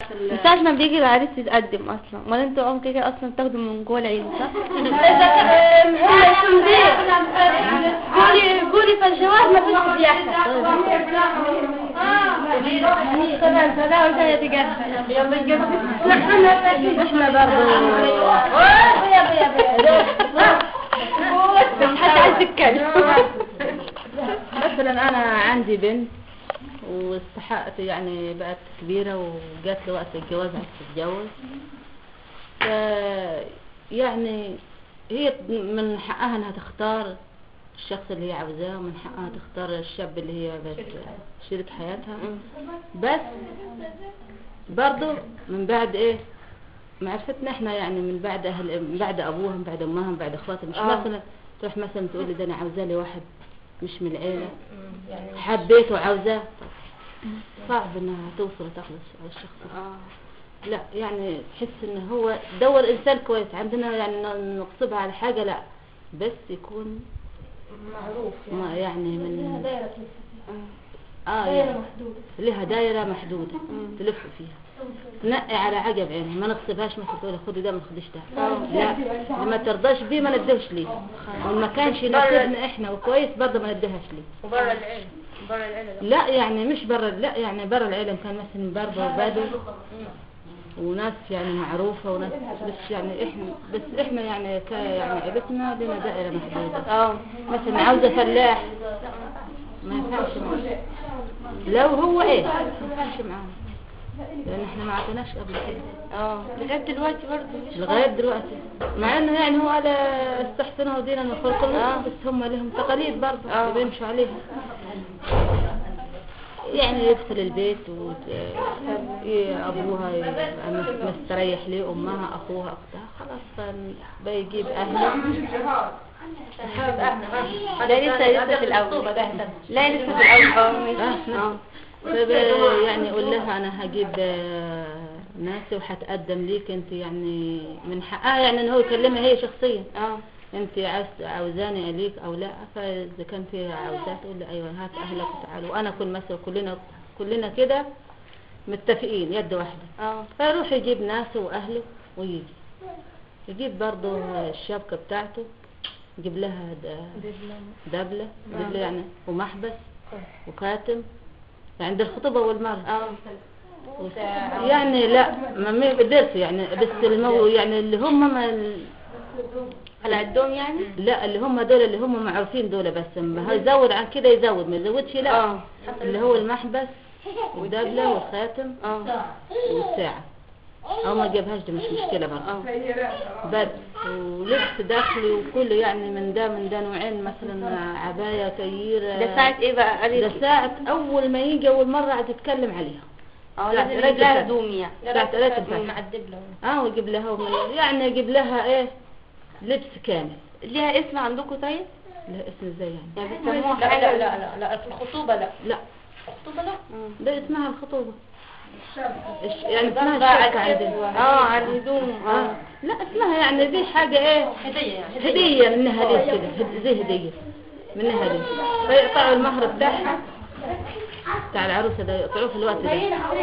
ال- من ساعة ما بيجي العريس يتقدم اصلا امال انتوا ام كده اصلا بتاخدوا من جوه العيد صح؟ قولي قولي في الجواز ما فيش بيحصل طبعا صدق وانت هتجهز احنا برضه مش حد عايز يتكلم مثلا انا عندي بنت واستحقت يعني بقت كبيرة وجات لي وقت الجواز عايزة تتجوز ف يعني هي من حقها انها تختار الشخص اللي هي عاوزاه ومن حقها تختار الشاب اللي هي بت شريك حياتها بس برضو من بعد ايه معرفتنا احنا يعني من بعد اهل من بعد ابوها من بعد امها من بعد اخواتها مش آه. مثلا تروح مثلا تقول لي ده انا عاوزاه لي واحد مش من العيله حبيته وعاوزاه صعب انها توصل وتاخذ الشخص ده. لا يعني تحس ان هو دور انسان كويس عندنا يعني ن- نقصبها على حاجه لا بس يكون معروف ما يعني من دايرة اه دايرة يعني محدودة لها دايره محدوده تلف فيها تنقي على عجب عينها ما نغصبهاش مثلا تقول خدي ده ما تاخديش ده لا اللي ما ترضاش بيه ما نديهش ليه وما كانش يناسبنا احنا وكويس برضه ما نديهاش ليه وبره العين بره العين لا يعني مش برا لا يعني برا العيلة كان مثلا برضه وبدو وناس يعني معروفة وناس بس يعني احنا بس احنا يعني ك يعني عيلتنا لنا دائرة محدودة اه مثلا عاوزة فلاح ما ينفعش معاه لو هو ايه ما ينفعش معاه لان احنا ما عطيناش قبل كده اه لغايه دلوقتي برضه مش لغاية دلوقتي مع انه يعني هو على استحسنه دينا من خلق الله بس هم لهم تقاليد برضه آه. بيمشوا عليها يعني يدخل البيت وت... ي- ابوها يبقى مس- مستريح ليه امها اخوها اختها خلاص فن- بيجيب اهله ده لسه لسه في الاول لا لسه في الاول اه ماشي آه، نعم. فب- يعني يقول لها انا هجيب آه، ناسي وهتقدم ليك انت يعني من حقها يعني ان هو يكلمها هي شخصيا اه انت عاوز عاوزاني اليك او لا فاذا كان في عاوزاه تقول لي ايوه هات اهلك وتعالوا وانا كل مثلا كلنا كلنا كده متفقين يد واحده اه فيروح يجيب ناسه واهله ويجي يجيب برضه الشبكه بتاعته يجيب لها د- دبله دبله يعني ومحبس وخاتم يعني ده الخطوبه والمرأة اه يعني لا ما ما بقدرش يعني بس المو يعني اللي هم ما على قدهم يعني لا اللي هم دول اللي هم معروفين دول بس ما هو يزود عن كده يزود ما يزودش لا اه اللي هو المحبس والدبلة والخاتم اه والساعة او ما جابهاش دي مش مشكلة برضه اه بس ولبس داخلي وكله يعني من ده من ده نوعين مثلا عباية كييرة ده ساعة ايه بقى ده قالت ساعة أول ما يجي أول مرة هتتكلم عليها اه ساعة لازم قراية يجيب لها الفاتحة. هدوم يعني ساعة قراية الفاتحة معدب له اه ويجيب لها ومن- يعني يجيب لها ايه لبس كامل ليها اسم عندكم طيب؟ لا اسم ازاي يعني يعني بيسموها لا حاجة لا لا لا لا في الخطوبة لا لا الخطوبة لا ده اسمها الخطوبة الش- يعني ده اسمها بقى الشبكة عكس عندنا اه على الهدوم اه اه لا اسمها يعني دي حاجة ايه هدية يعني هدية منها دي كده هد- زي هدية منها دي فيقطعوا المهر بتاعها بتاع العروسة ده يقطعوه في الوقت ده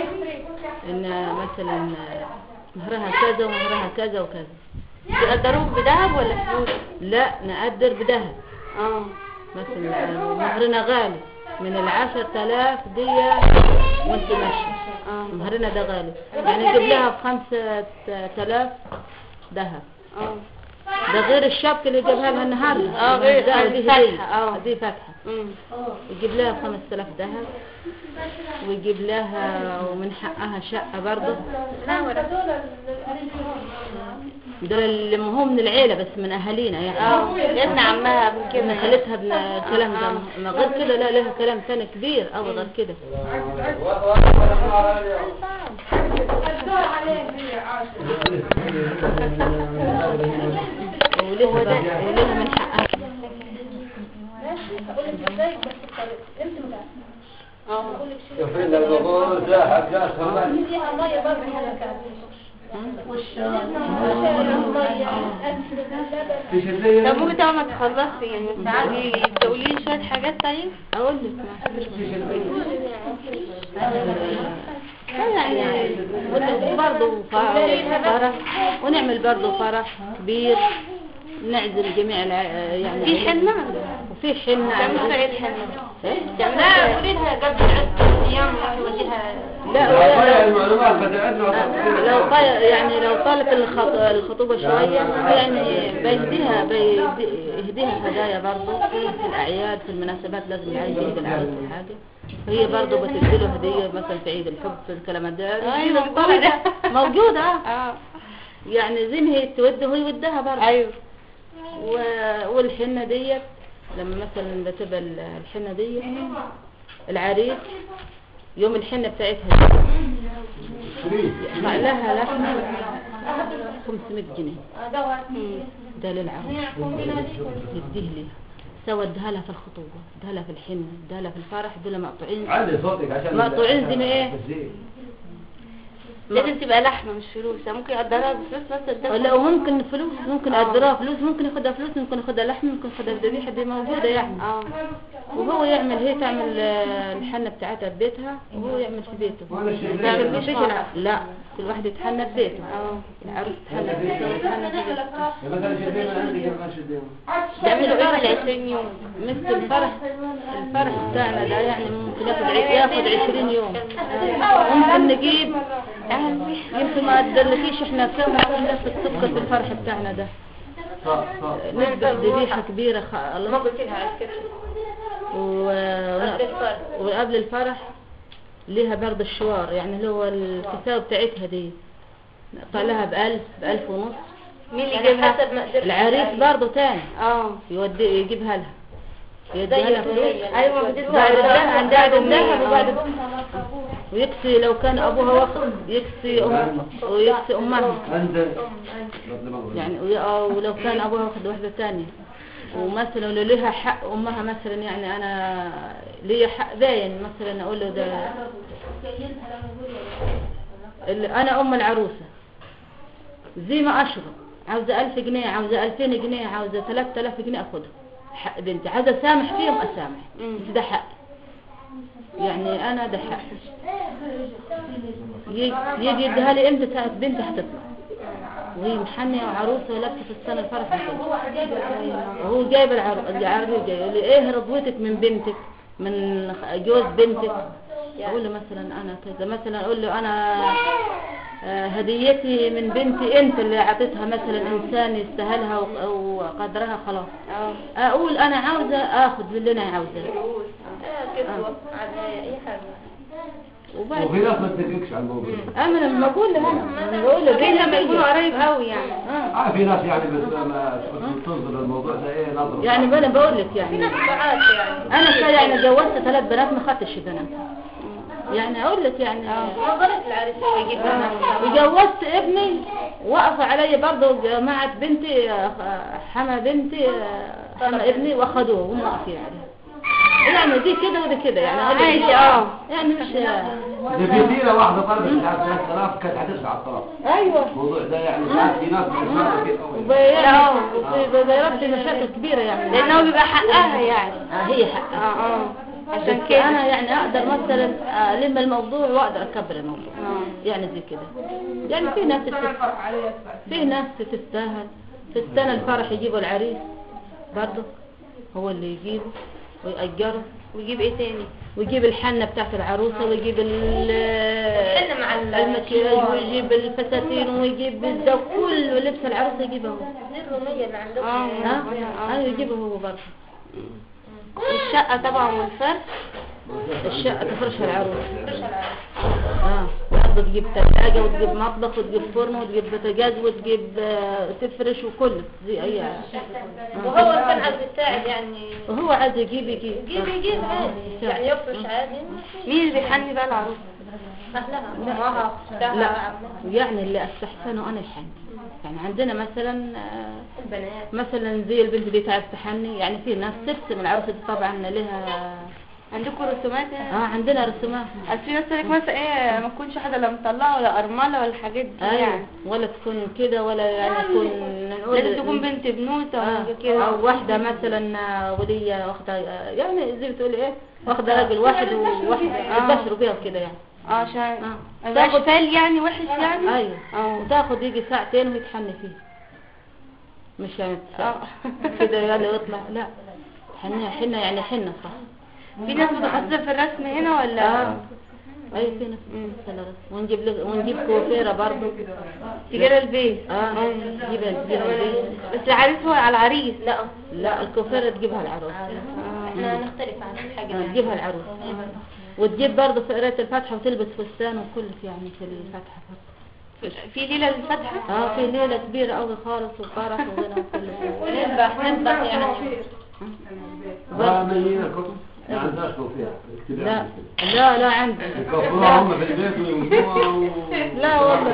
ان مثلا مهرها كذا ومهرها كذا وكذا بيقدروه بذهب ولا فلوس؟ لا نقدر بذهب اه مثلا مهرنا غالي من العشر تلاف دي وانت ماشية اه مهرنا ده غالي يعني نجيب لها بخمسة تلاف ذهب اه ده غير الشبكة اللي جابها لها النهاردة اه غير- ده آه، دي الفتحة، هدية اه. دي فتحة امم يجيب لها خمس تلاف ذهب ويجيب لها ومن حقها شقة برضه دول اللي ما هو من العيلة بس من أهالينا يعني اه ابن عمها ابن كده كنا خالتها بن الكلام ده ما غير كده لا لها كلام ثاني كبير أو غير كده ولها ولها من حقها اه يفيد البقول ساحب جاسها في شيء طب ممكن طبعا ما تخلصي يعني تقولي لي شوية حاجات طيب؟ أقول لك ما يعني برضه فرح ونعمل برضه فرح كبير نعزم جميع الع... يعني في حنة وفي حنة تعملوا عيد حنة إيه؟ لا قولي لها قبل عدة ايام وجهها لا طيب ولا- المعلومات بتاعتنا لو طال يعني لو طالت الخط... الخطوبة شوية يعني بيهديها بيهديها هدايا برضه في الأعياد في المناسبات لازم العيد يهدي العروس وحاجة هي برضه بتدي له هدية مثلا في عيد الحب في الكلام ده أيوة، موجودة موجودة آه. اه يعني زي ما هي تود وهي ودها برضه ايوه و... والحنة ديت لما مثلا بتبقى ال- الحنة ديت العريس يوم الحنة بتاعتها دي يدفع لها لحمة 500 جنيه ده للعروس يديه ليها سوى ادها لها في الخطوبة ادها لها في الحنة ادها لها في الفرح دول مقطوعين علي صوتك عشان مقطوعين زي ما ايه؟ لازم تبقى لحمة مش فلوس يعني ممكن يقدرها بفلوس بس ادها لا وممكن فلوس ممكن آه. يقدروها فلوس ممكن ياخدها فلوس ممكن ياخدها لحم ممكن ياخدها ذبيحة دي موجودة يعني اه وهو يعمل هي تعمل آه، الحنة بتاعتها في بيتها وهو يعمل في بيته وأنا الشيء لا ده- مفيش الع- لا كل واحد يتحنى في بيته اه العروس تتحنى في بيته ويتحنى في بيته مثلا شدينا عندي كيف ما شدينا تعملوا ايه في ال 20 يوم مثل الفرح الفرح بتاعنا ده يعني ممكن ياخد ع- ياخد 20 يوم ممكن نجيب يمكن ما ادلكيش احنا كم نفس السكر في الفرح بتاعنا ده صح صح نذبح ذبيحة كبيرة خ... ما الله قلت لها على كده و... قبل الفرح. وقبل الفرح ليها برضه الشوار يعني اللي هو الكساوة بتاعتها دي نقطع لها بألف بألف ونص مين اللي يعني يجيبها حسب مقدرة العريس برضه تاني اه يودي يجيبها لها يديها زي لها فلوس الدنيا. ايوه ما بتدفع بعد الذهب الذهب عندها بعد أمية. الذهب وبعد آه. ويكسي لو كان ابوها واخد يكسي ام ويكسي امها عند يعني وي- آه، ولو كان ابوها واخد واحده ثانيه ومثلا لو لها حق امها مثلا يعني انا ليا حق باين مثلا اقول له ده ال- انا ام العروسه زي ما اشرب عاوزه ألف جنيه عاوزه ألفين جنيه عاوزه ثلاثة آلاف جنيه اخدها حق بنتي عاوزه اسامح فيهم اسامح مم. ده حق يعني انا ده حق يجي يجي يديها لي امتى ساعه بنتي هتطلع وهي محنية وعروسة ولابسة في السنة الفرح بتاعها. وهو جايب العروس العربي جاي يقول لي ايه رضوتك من بنتك من خ- جوز بنتك اقول له مثلا انا كذا مثلا اقول له انا آه، هديتي من بنتي انت اللي اعطيتها مثلا انسان يستاهلها و- وقدرها خلاص اه اقول انا عاوزه اخذ اللي انا عاوزاه آه، كسوة عادية اي حاجة وبعد وفي ناس ما تتفقش على الموضوع انا لما بقول له انا لما بقول له في بينا لما يكونوا بيا. قريب قوي يعني آه. آه في ناس يعني بس ما تنظر الموضوع ده ايه نظرة يعني انا بقول لك يعني ساعات يعني انا كده يعني جوزت ثلاث بنات ما خدتش بنات يعني اقول لك يعني نظرة العريس يجيب لنا وجوزت ابني وقف علي برضه جماعة بنتي آه، حما بنتي آه، حما ابني واخدوه وهم واقفين عليه يعني دي كده ودي كده يعني أقول لك عادي اه يعني مش ده في ديره واحده طلبت مش عارف 3000 كانت هتدفع الطلب ايوه الموضوع ده يعني ساعات في ناس بتسمع كتير قوي وبيعني بيرد مشاكل كبيرة يعني لانه بيبقى حقها يعني آه، هي حقها اه اه عشان بس كده انا يعني اقدر مثلا الم الموضوع واقدر اكبر الموضوع آه. يعني زي كده يعني في ناس تست... في ناس تستاهل في السنة الفرح يجيبوا العريس برضه هو اللي يجيبه ويأجره ويجيب ايه تاني ويجيب الحنة بتاعت العروسة ويجيب ال الحنة مع ال- المكياج ويجيب الفساتين ويجيب الزو كله لبس العروسة يجيبه هو دي الرومية اللي عندكم اه ها؟ آه. ايوه يجيبه هو برضه الشقة طبعا والفرش الشقة تفرشها العروس اه برضه تجيب ثلاجة وتجيب مطبخ وتجيب فرن وتجيب بوتاجاز وتجيب آه، تفرش وكل زي اي وهو كان عايز يساعد يعني وهو عايز يجيب يجيب يجيب يجيب عادي يعني يفرش عادي مين اللي بيحني بقى العروس أهلها أمها أختها لا عمها يعني اللي استحسنه انا الحن يعني عندنا مثلا آه، البنات مثلا زي البنت دي تعرف تحني يعني في ناس ترسم العروسة دي طبعا لها عندكم رسومات اه يعني عندنا رسومات اصل في ناس تقول لك مثلا ايه ما تكونش حاجه لا مطلعه ولا ارمله ولا الحاجات دي ايوه يعني ولا تكون كده ولا يعني تكون نقول لازم تكون بنت بنوته آه. ولا كده او واحدة مثلا آه، ولية واخدة آه، يعني زي بتقولي ايه واخدة راجل واحد وواحدة آه. يبشروا بيها وكده يعني اه عشان آه. مبقاش تاخد- فال يعني وحش يعني ايوه اه وتاخد يجي ساعتين ويتحني فيه مش يعني اه كده يلا يطلع لا حنة حنة يعني حنة صح في ناس متخصصة في الرسم هنا ولا اه اي في ناس مم. خلاص ونجيب لك ونجيب كوفيرة برضو تجيلها البيت اه تجيبها تجيبها البيت بس العريس هو على العريس لا لا الكوفيرة تجيبها العروس احنا نختلف عن الحاجة آه، دي. تجيبها العروس وتجيب برضه في قراية الفاتحة وتلبس فستان وكل يعني في الفاتحة في ليلة الفتحة اه في ليلة كبيرة أوي خالص وفرح وغنى وكل شيء ونذبح نذبح يعني ما مليين الكتب ما عندهاش توفيق لا لا لا عندي يكفروها هم في البيت ويموتوها و... لا والله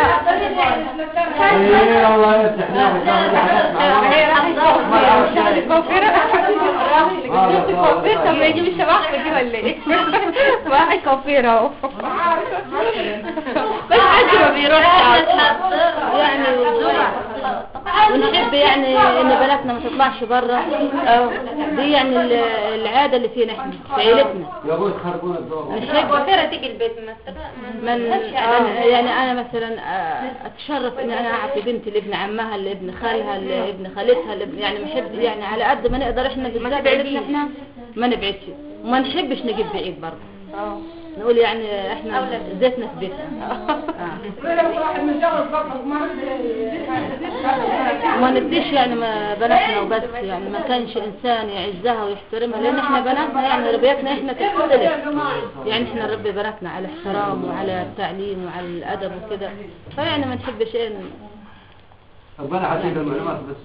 ايه الله يفتح لهم هي راحت كوفيرة كوفيرة طب ما يجيب الشبح دي ولا ايه؟ واحد كوفيرة اهو بس حد ما بيروحش يعني ونحب يعني ان بناتنا ما تطلعش بره اه دي يعني ال- العادة اللي فينا احنا في عيلتنا يا ابوي تخربون الدور نحب وفيرة تيجي البيت مثلا من آه يعني انا مثلا آه، اتشرف ان انا اعطي بنتي لابن عمها لابن خالها لابن خالتها لابن يعني محب يعني على قد ما نقدر احنا بالذات عيلتنا احنا ما نبعدش وما نحبش نجيب بعيد برضه اه نقول يعني احنا زيتنا في بيتنا آه. وما نديش يعني ما بناتنا وبس يعني ما كانش انسان يعزها ويحترمها لان احنا بناتنا يعني ربيتنا احنا تختلف يعني احنا نربي بناتنا على احترام وعلى التعليم وعلى الادب وكده فيعني ما نحبش ايه ربنا حسيب المعلومات بس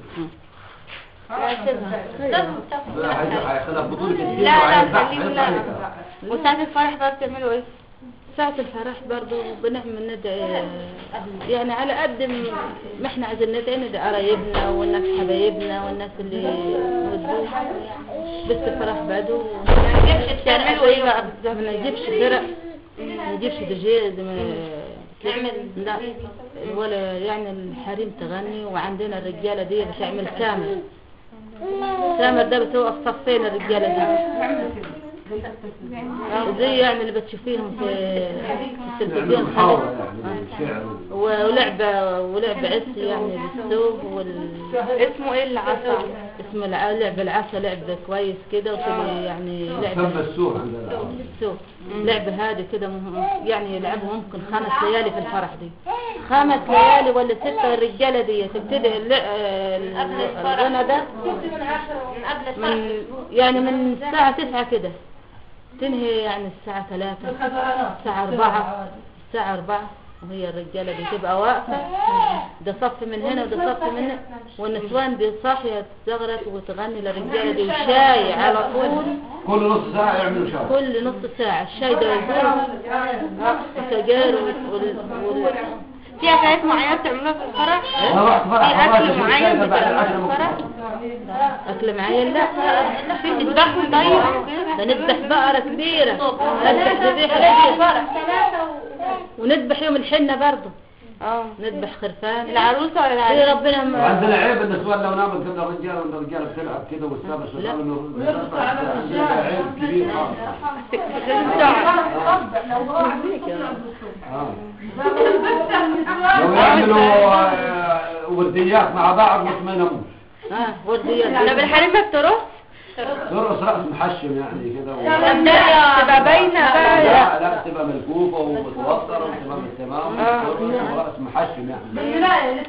ربنا حيخليها بطولة الدين لا لا وهيفتح- خليه هيفتح لا عليك. وساعة الفرح بقى بتعملوا ايه؟ ساعة الفرح برضو بنعمل ندعي يعني على قد ما احنا عايزين ندعي ندعي قرايبنا والناس حبايبنا والناس اللي ودوه بس الفرح بعده بتعملوا ايه بقى ما نجيبش فرق ما نجيبش دجاج ما نعمل لا ولا يعني الحريم تغني وعندنا الرجالة دي بتعمل سامر سامر ده بتوقف صفين الرجالة دي زي يعني اللي بتشوفيهم في في نعمل التلفزيون محاورة خلاص. يعني شعر ولعبة ولعبة عس يعني بالسوق وال اسمه ايه العصا؟ اسمه الع- لعبة العسى لعبة كويس كده وتبقى يعني لعبة سمى السوق عندنا السوق لعبة هذه كده مهم- يعني يلعبوا ممكن خمس ليالي في الفرح دي خمس ليالي ولا ستة الرجالة دي تبتدي الل- ال- الغنى ده من قبل الفرح من يعني من الساعة تسعة كده تنهي يعني الساعة ثلاثة الساعة أربعة الساعة أربعة وهي الرجالة دي تبقى واقفة ده صف من هنا وده صف من هنا والنسوان دي صاحية تزغرت وتغني للرجالة دي وشاي على طول كل نص ساعة يعملوا شهر كل نص ساعة الشاي ده يزور السجاير وال... وال... في اكلات معينة بتعملوها في الفرح؟ انا رحت فرح في مرات اكل أشوف معين شايفة بعد بتعملوه العشاء في الفرح؟ أكل معين لا تذبحوا طيب او كده؟ ده نذبح بقرة كبيرة نذبح ذبيحة كبيرة ونذبح يوم الحنة برضه اه نذبح خرفان العروسة ولا في العريس؟ ربنا ما وعندنا عيب النسوان لو نامت قبل الرجال ولا الرجال بتلعب كده والسابع شغال من عندنا عيب كبير خالص لازم تقعد آه. لو يعملوا آه، ورديات مع بعض بس ما يناموش اه ورديات طب الحريم ما بتروح؟ ترقص رقص محشم يعني كده و... طب ده تبقى باينة بقى لا لا تبقى ملفوفة ومتوترة وتبقى بالتمام ترقص رقص محشم يعني يعني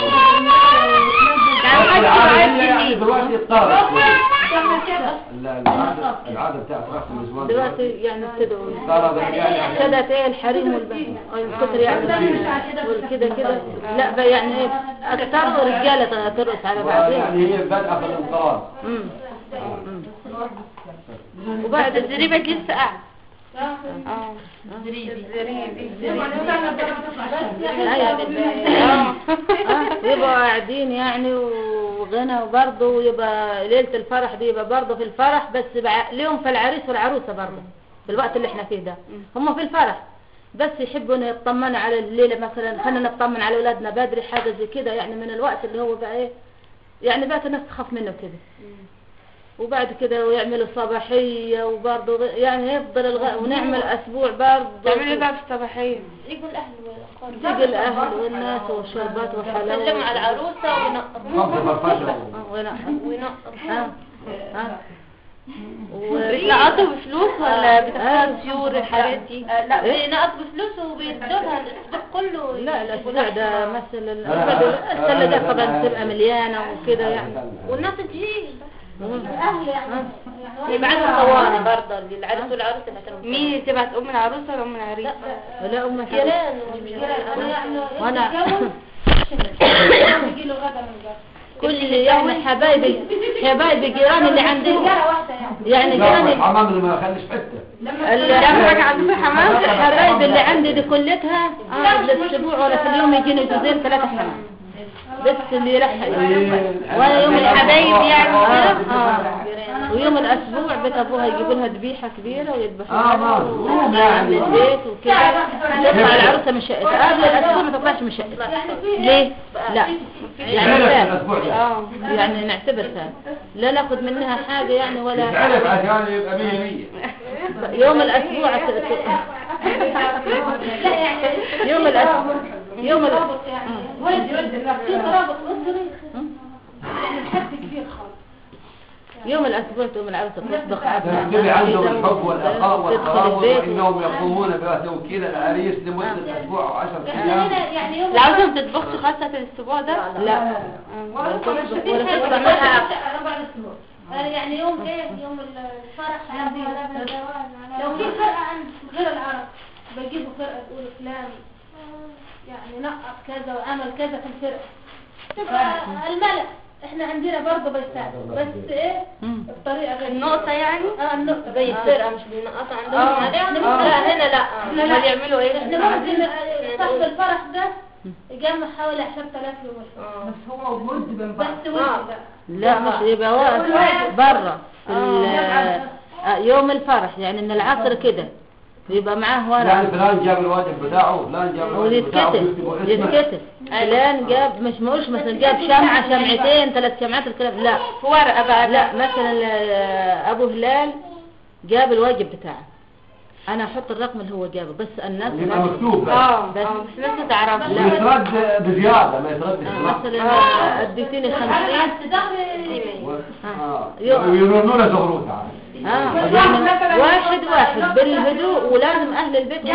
بس حد العادة عايز دي يعني جديد دلوقتي اضطرت شوية. لا، العادة العادة بتاعت رقص النسوان دلوقتي يعني ابتدوا اضطرت يعني ابتدت ايه الحريم والبنات الكتر يعني والكده كده لا بقى يعني ايه اكثر رجاله ترقص على بعضها يعني هي بادئة في الانطلاق امم وبعد الزريبة دي لسه قاعد اه اه يبقوا قاعدين يعني وغنى وبرضه ويبقى ليلة الفرح دي يبقى برضه في الفرح بس بع- ليهم في العريس والعروسة برضه في الوقت اللي احنا فيه ده هم في الفرح بس يحبوا إنه يطمنوا على الليلة مثلا خلينا نطمن على اولادنا بدري حاجة زي كده يعني من الوقت اللي هو بقى ايه يعني بقت الناس تخاف منه كده وبعد كده ويعملوا صباحية وبرضه غ- يعني يفضل الغ... ونعمل أسبوع برضه تعملوا ايه بقى في الصباحية يجوا الأهل والأخوات تيجي الأهل والناس وشربات يسلموا وحلاوة على العروسة وينقطوا خمسة فرفشة آه، ونقص. وينقطوا آه. آه. و... بتنقطوا بفلوس ولا بتاخدوا طيور الحاجات دي آه، لا إيه؟ بينقطوا بفلوس وبيدولها الأسبوع كله لا الأسبوع ده مثلا لا، السلة ده لا، طبعا لا. تبقى مليانة وكده يعني والناس تجي الاهل يعني يبعتوا صواني برضه للعرس والعروسة اللي كانوا مين اللي تبعت ام العروسة ولا ام العريس لا أم حبيبي. جيران انا يعني وأنا يجي له غدا من جد كل يعني حبايبي حبايبي جيراني اللي عندي رجاله واحده يعني يعني لا جيراني الحمام اللي ما يخليش حتة اهم حاجة عندكم حمام حبايبي اللي عندي دي كلتها آه الاسبوع ولا في اليوم يجيني جوزين ثلاثة حمام بس اللي يلحق ولا يوم الحبايب يعني آه كده؟ آه ويوم الاسبوع بيت ابوها يجيبوا لها ذبيحه كبيره ويذبحوها آه، ما مفهوم من يعني. البيت وكده تطلع العروسه من شقتها قبل الاسبوع ما تطلعش من شقتها ليه؟ لا يعني يتعرف لا. الأسبوع ده اه يعني نعتبرها لا ناخد منها حاجه يعني ولا يتعرف عشان يبقى مية مية يوم الاسبوع ت- ت- لا يعني يوم الاسبوع يوم الاسبوع ترابط يعني ودي ودي في ترابط اسري يعني الحد كبير خالص يوم الاسبوع تقوم العروسه تصدق تدل عندهم الحب والأخاء تدخل والقرابة البيت وإنهم يقومون بتوكيل العريس لمدة أسبوع أو عشر يعني أيام هنا يعني يوم العروسة ما بتطبخش خاصة الاسبوع ده لا ولا تصدق ولا ولا تطلع تطلع منها ربع اسبوع يعني يوم ايه يوم الفرح عندي لو في فرقه عند غير العرب بجيبوا فرقه تقول فلان يعني نقط كذا وعمل كذا في الفرقه تبقى الملأ احنا عندنا برضه بيساعدوا بس ايه مم. الطريقه غير النقطة يعني اه النقطه زي الفرقة مش بينقطوا عندهم آه. عليهم آه. لا هنا لا لا، لا. هما بيعملوا ايه احنا ممكن صاحب الفرح ده يجمع حوالي 10000 يوم بس ودي بقى لا مش يبقى واقف برا في ال- آه، يوم الفرح يعني من العصر كده يبقى معاه يعني ورقة فلان جاب الواجب بتاعه فلان جاب الواجب بتاعه ويتكتب ويكتبوا اسمه يتكتب فلان جاب مش مقولش مثلا جاب شمعة شمعتين ثلاث شمعات الكلام لا في ورقة بقى لا مثلا آه، ابو هلال جاب الواجب بتاعه انا احط الرقم اللي هو جابه بس الناس يبقى مكتوب بقى اه بس. اه بس لازم تعرفها ويترد بزيادة ما يتردش آه، بنقص. مثلا آه، اديتيني خمسين اه يو- ويرنون زغروت عاد اه يعني واحد واحد بالهدوء ولازم اهل البيت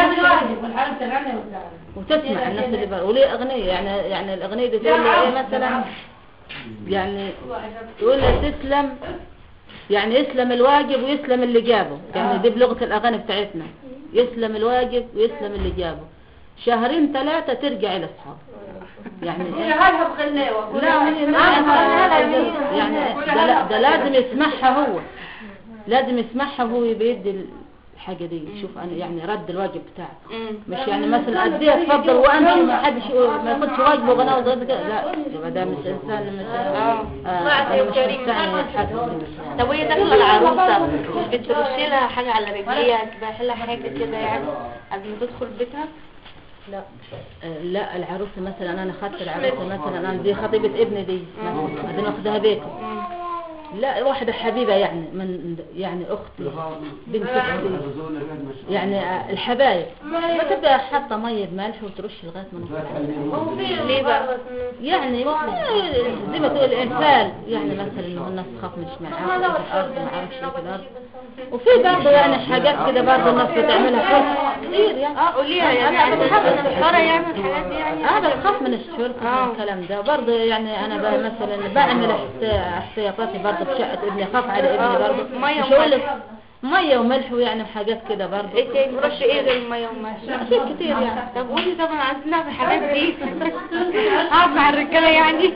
وتسمع الناس اللي بره وليه اغنيه يعني يعني الاغنيه دي تقول له ايه مثلا يعني تقول له تسلم يعني يسلم الواجب ويسلم اللي جابه يعني دي بلغه الاغاني بتاعتنا يسلم الواجب ويسلم اللي جابه شهرين ثلاثه ترجع الى اصحابه يعني إيه؟ لا هي يعني ده, لا- ده لازم يسمعها هو لازم يسمعها وهو بيدي الحاجه دي شوف انا يعني رد الواجب بتاعه مم. مش يعني مثلا اديها اتفضل وامشي ما حدش يقول- ما ياخدش واجبه وغناه وغير كده لا يبقى ده مش انسان مش اه آه أنا مش انسان يتحكم طب وهي داخلة العروسة مش بترشي لها حاجة على رجليها تبقى لها حاجة كده يعني قبل ما تدخل بيتها آه، لا العروسه مثلا انا اخذت العروسه مثلا انا دي خطيبه ابني دي مثلا بعدين واخدها بيتي لا واحده حبيبه يعني من يعني اختي بنت اختي يعني آه، الحبايب ما تبقى حاطه ميه بملح وترش لغايه ما نوصل ليه بقى؟ يعني زي ما تقول انفال يعني مثلا انه الناس تخاف من الشمال في الارض ما اعرفش ايه في الارض وفي برضه يعني حاجات كده برضه الناس بتعملها فرص كتير يعني اه قوليها يعني أنا بخاف من الشطارة يعمل الحاجات دي يعني انا بخاف من الشرطة آه. من الكلام ده برضه يعني انا بقى مثلا بعمل احت- احتياطاتي برضه في شقة ابني اخاف على ابني آه. برضه مية مش هقول وملح. لك مية وملح ويعني حاجات كده برضه ايه تاني رش ايه غير المية والملح أشياء كتير يعني طب قولي طبعا عايزين نعرف الحاجات دي اقعد مع الرجالة يعني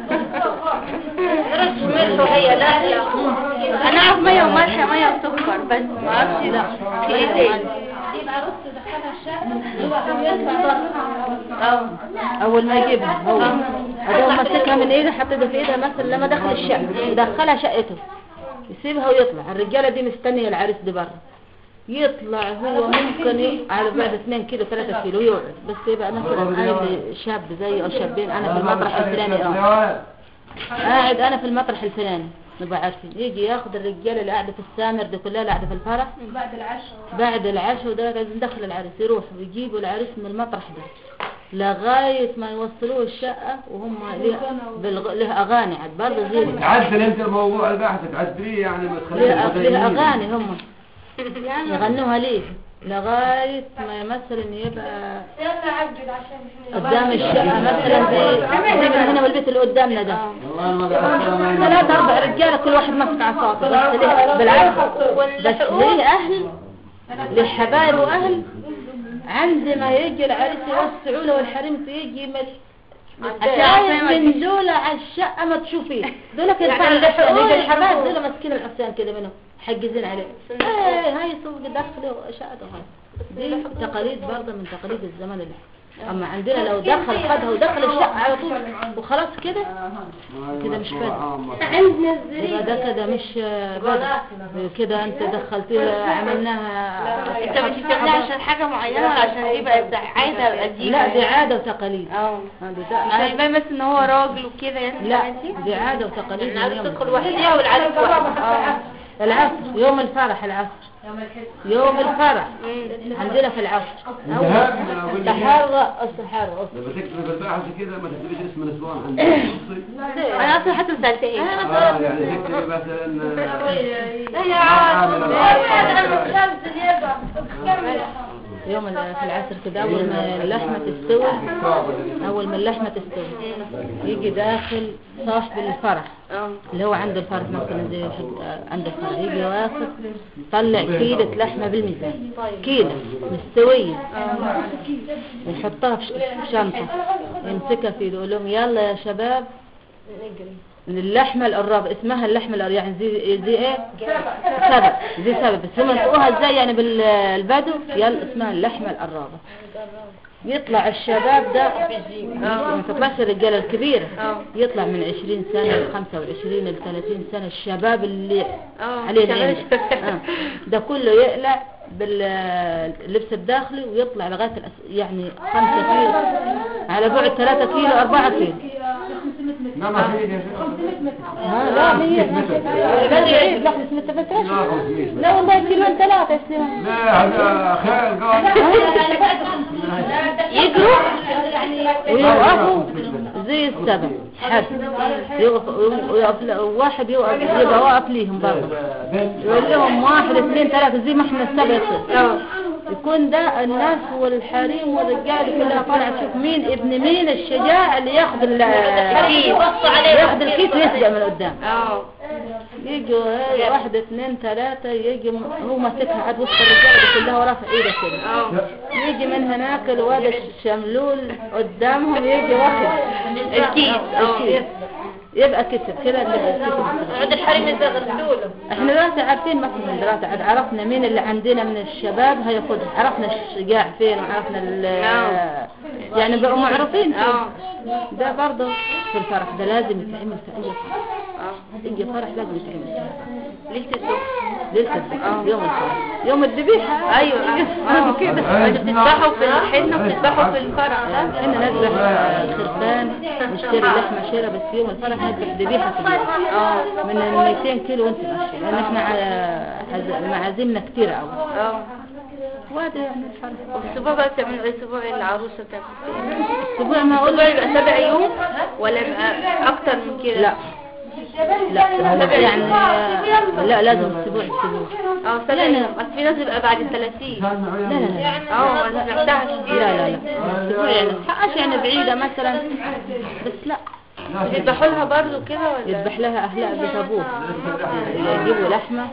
رش ملح وهي لا لا انا اعرف مية وملح مية وسكر بس ما اعرفش لا في ايه تاني يبقى عروسه تدخلها الشقه هو يطلع بره اه اول ما يجيبها هو هو ماسكها من ايدها حطيتها في ايدها مثلا لما دخل الشقة يدخلها شقته يسيبها ويطلع الرجالة دي مستنية العريس دي بره يطلع هو ممكن ي- على بعد 2 كيلو 3 كيلو يقعد بس يبقى مثلا قاعد شاب زي او شابين انا في المطرح الفلاني اه قاعد انا في المطرح الفلاني نبقى عارفين يجي ياخد الرجاله اللي قاعده في السامر دي كلها اللي قاعده في الفرح بعد العشاء بعد العشاء وده لازم ندخل العريس يروح ويجيبوا العريس من المطرح ده لغاية ما يوصلوه الشقة وهم ليه, بالغ... ليه أغاني عاد برضه زي تعدل انت الموضوع البحث تعدليه يعني ما تخليه ليه, ليه متدينين. أغاني هم يغنوها ليه لغاية ما يمثل إن يبقى يلا عجل عشان احنا قدام الشقة مثلا زي زي من هنا والبيت اللي قدامنا ده والله ما قدرت ثلاثة أربع رجالة كل واحد ماسك عصاته بس ليه بالعكس بس ليه أهل للحبايب وأهل عندما يجي العريس يوسعوا له والحريم يجي يمس عشان من دول على الشقة ما تشوفيه دول كده يعني يعني اللي الحبايب دول ماسكين العصيان كده منهم حجزين عليه ايه هاي سوق دخل وشقة دي تقاليد برضه من تقاليد الزمن اللي اما عندنا لو دخل خدها ودخل الشقة على طول وخلاص كده كده مش فاهم. عندنا يبقى ده كده مش بدع كده انت دخلتيها عملناها انت بتستعملها عشان حاجة معينة ولا عشان دي بقت عادة قديمة لا دي عادة وتقاليد اه هذه ده- يعني يبان بس ان هو راجل وكده يعني لا عادي. دي عادة وتقاليد من العروس يوم تدخل وحدها والعريس وحده اه العصر يوم الفرح العصر يوم الفرح عندنا في العصر انتهى من اقول لك تحرى السحارة لما تكتب في البحث كده ما تكتبيش اسم النسوان عندك بصي. انا اصلا حتى ما سالتهاش اه يعني تكتبي مثلا هي عامل يوم ال- في العصر كده أول ما اللحمة تستوي أول ما اللحمة تستوي يجي داخل صاحب الفرح اه اللي هو عنده الفرح مثلا زي حد عنده الفرح يجي واخد طلع كيلة لحمة بالميزان كيلة مستوية ويحطها في ش- في شنطة يمسكها في ايده يقول لهم يلا يا شباب اللحمة القرابة اسمها اللحمة القرابة يعني زي, زي ايه سبب زي سبب بس هم ينطقوها ازاي يعني بالبدو يلا اسمها اللحمة القرابة يطلع الشباب ده ما تطلعش الرجالة الكبيرة يطلع من 20 سنة ل 25 ل 30 سنة الشباب اللي اه عليه شباب. العين آه. ده كله يقلع باللبس الداخلي ويطلع لغاية الأس... يعني 5 كيلو على بعد 3 كيلو 4 كيلو لا ما في يا شيخ. ها لا هي بعيد لا 500 لا فتاش 500 لا والله كيلوين ثلاثة يا سليمان لا هذا خيال قال يجروا ويوقفوا زي السبب حد يوقف يوقف واحد يوقف يبقى واقف ليهم برضه يقول لهم واحد اثنين ثلاثة زي ما احنا السبع يصير يكون ده الناس والحريم والرجال كلها طالعة تشوف مين ابن مين الشجاع اللي ياخذ ال- ياخذ الكيس ويسبق من قدام اه يجوا هاي واحد اثنين ثلاثة يجي م- هو ماسكها عاد وسط الرجال دي كلها ورافع ايده كده اه يجي من هناك الواد الشملول قدامهم يجي واخد الكيس اه الكيس يبقى كسب كده نبقى كسب عود الحريم انت غسلوله احنا دلوقتي عارفين مثلا دلوقتي عاد عرفنا مين اللي عندنا من الشباب هياخدها عرفنا الشجاع فين وعرفنا ال يعني بقوا معروفين فين. اه ده برضه في الفرح ده لازم يتعمل في اي فرح اه اي فرح لازم يتعمل ليلة الصبح ليلة الفرح يوم الفرح يوم الذبيحة ايوه اه كده انتوا بتذبحوا في الحنة وبتذبحوا في الفرح صح؟ احنا نذبح خرفان نشتري لحمة شيرة بس يوم الفرح نذبح ذبيحة كبيرة اه من ال 200 كيلو وانت ماشي لان احنا ع- عز- معازيمنا كتير قوي اه وهذا يعني الفرح الاسبوع بقى بتعملوا ايه اسبوع العروسة بتعمل ايه؟ اسبوع ما اقول الاسبوع يبقى سبع يوم ولا يبقى اكتر من كده؟ لا لا لا يعني لا لازم اسبوع اسبوع اه سبع يعني- يوم اصل في ناس بيبقى بعد الثلاثين لا لا لا اه انا سمعتها كتير لا لا لا اسبوع يعني حقش يعني بعيدة مثلا بس لا بيذبحوا لها برضه كده ولا؟ يذبح لها اهلها بتابوت يجيبوا لحمة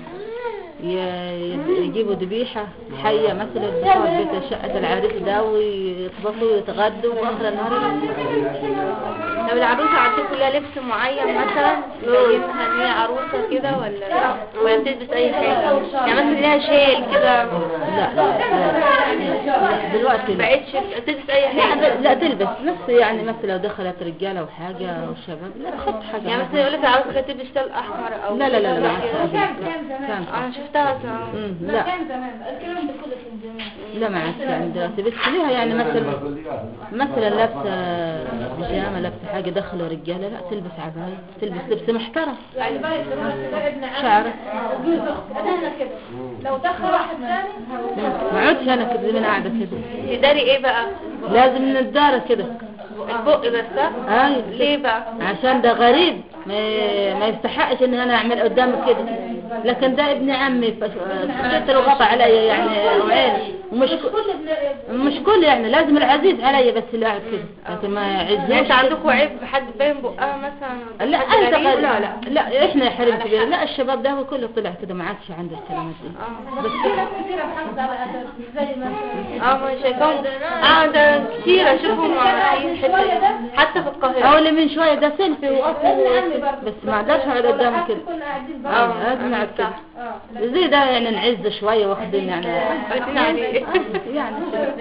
ي- يجيبوا ذبيحة حية مثلا يذبحوها في بيت شقة العريس ده ويطبخوا ويتغدوا واخر النهار لو العروسة عندكم لها لبس معين مثلا يبينها ان هي عروسة كده ولا ولا بتلبس اي حاجة يعني مثلا ليها شيل كده لا لا لا دلوقتي لا. بقتش تلبس اي لا, حاجة ب- لا تلبس نفس يعني مثلا لو دخلت رجالة وحاجة او شباب لا تحط حاجة يعني مثلا يقول لك العروسة كانت تلبس شال احمر او لا لا لا لا, لا, كده. لا. كان انا شفتها أصلاً. مم، لا كان زمان الكلام ده كله كان زمان لا ما عادش يعني دلوقتي بس ليها يعني مثلا مثلا لابسه بيجامه لابسه حاجه دخلوا رجاله لا تلبس عبايه تلبس لبس محترم يعني بقى ده ابن عمي شعرك وجوز اختي انا كده لو دخل واحد ثاني ما عدتش انا كده زي ما انا قاعده كده تداري ايه بقى لازم نتدارى كده البق بس صح ايوه ليه بقى عشان ده غريب ما, ما يستحقش ان انا اعمل قدامك كده لكن ده ابن عمي فشفت له غطى عليا يعني وعيني ومش ك- كل ابن مش كل يعني لازم العزيز عليا بس اللي قاعد كده لكن ما يعني يعزوش انت عندكم عيب حد باين بقها مثلا لا حد انت غريب؟ غير لا لا لا احنا يا حريم كبير لا الشباب ده هو كله طلع كده ما عادش عنده الكلمات دي اه بس في ناس كتيرة محافظة على أدب زي مثلا اه ما شايفاهم اه ده كتير اشوفهم رايحين الحته دي حتى في القاهره او اللي من شويه ده سيلفي ابن عمي واصل برضه بس ما اقدرش اقعد قدامه كده كنا قاعدين اه بره لازم اقعد كده اه زي ده يعني نعز شويه واخدين يعني قاعدين عليه يعني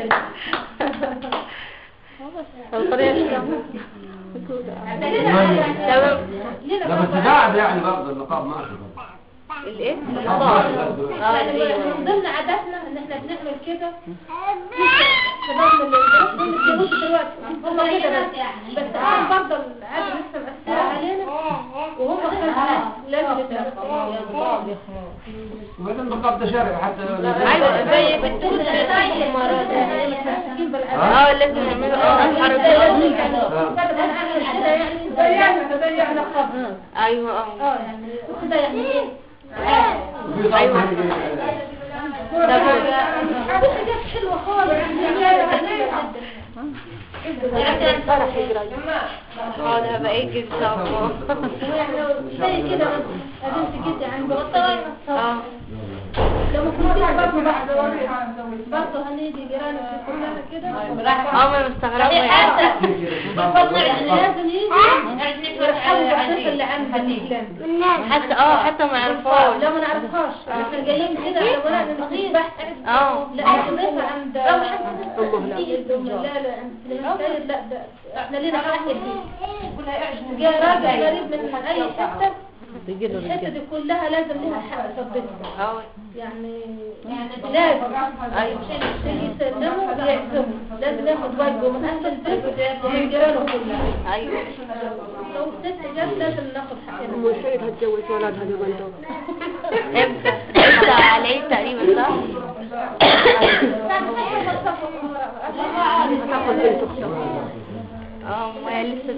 الطريقه لا بس قاعد يعني برضه النقاب ماشي برضه. الايه النقاب ماشي برضه. يعني من ضمن عاداتنا ان احنا بنعمل كده شباب من اللي دول الجنوب دلوقتي هم كده بس بس انا برضه العاده لسه مأثرة علينا وهم خلفنا لازم النقاب وبعدين النقاب ده شرعي حتى ايوه زي بتقول اه لازم نعمله اه الحركه ايوه اه اه يعني كده يعني ايه وفي طبعا في حاجات حلوه خالص يعني الفرح اه ده هبقى ايه ان شاء الله زي كده قابلت جدي عند اه لو ما كنتش برضه بعد برضه هنيجي جيرانك دي كلها كده اه ما مستغربه يعني لازم يجي يرحبوا بالضيف اللي عندها دي حتى اه حتى ما يعرفوش لو ما نعرفهاش احنا جايين كده على ولاد النقيب اه لا احنا ضيف عند ام لا لا عند سليمان سيد لا ده احنا لينا حق فيه جاي راجل غريب من اي حته تجي له الحته رجال دي كلها لازم لها حق في الضيف اه يعني لازم ايوه تيجي يسلموا يعزموا لازم ياخد واجبه من اهل البيت ومن جيرانه كلها ايوه لو الست جت لازم ناخد حقنا امتى امتى على العيد تقريبا صح اه ما هي لسه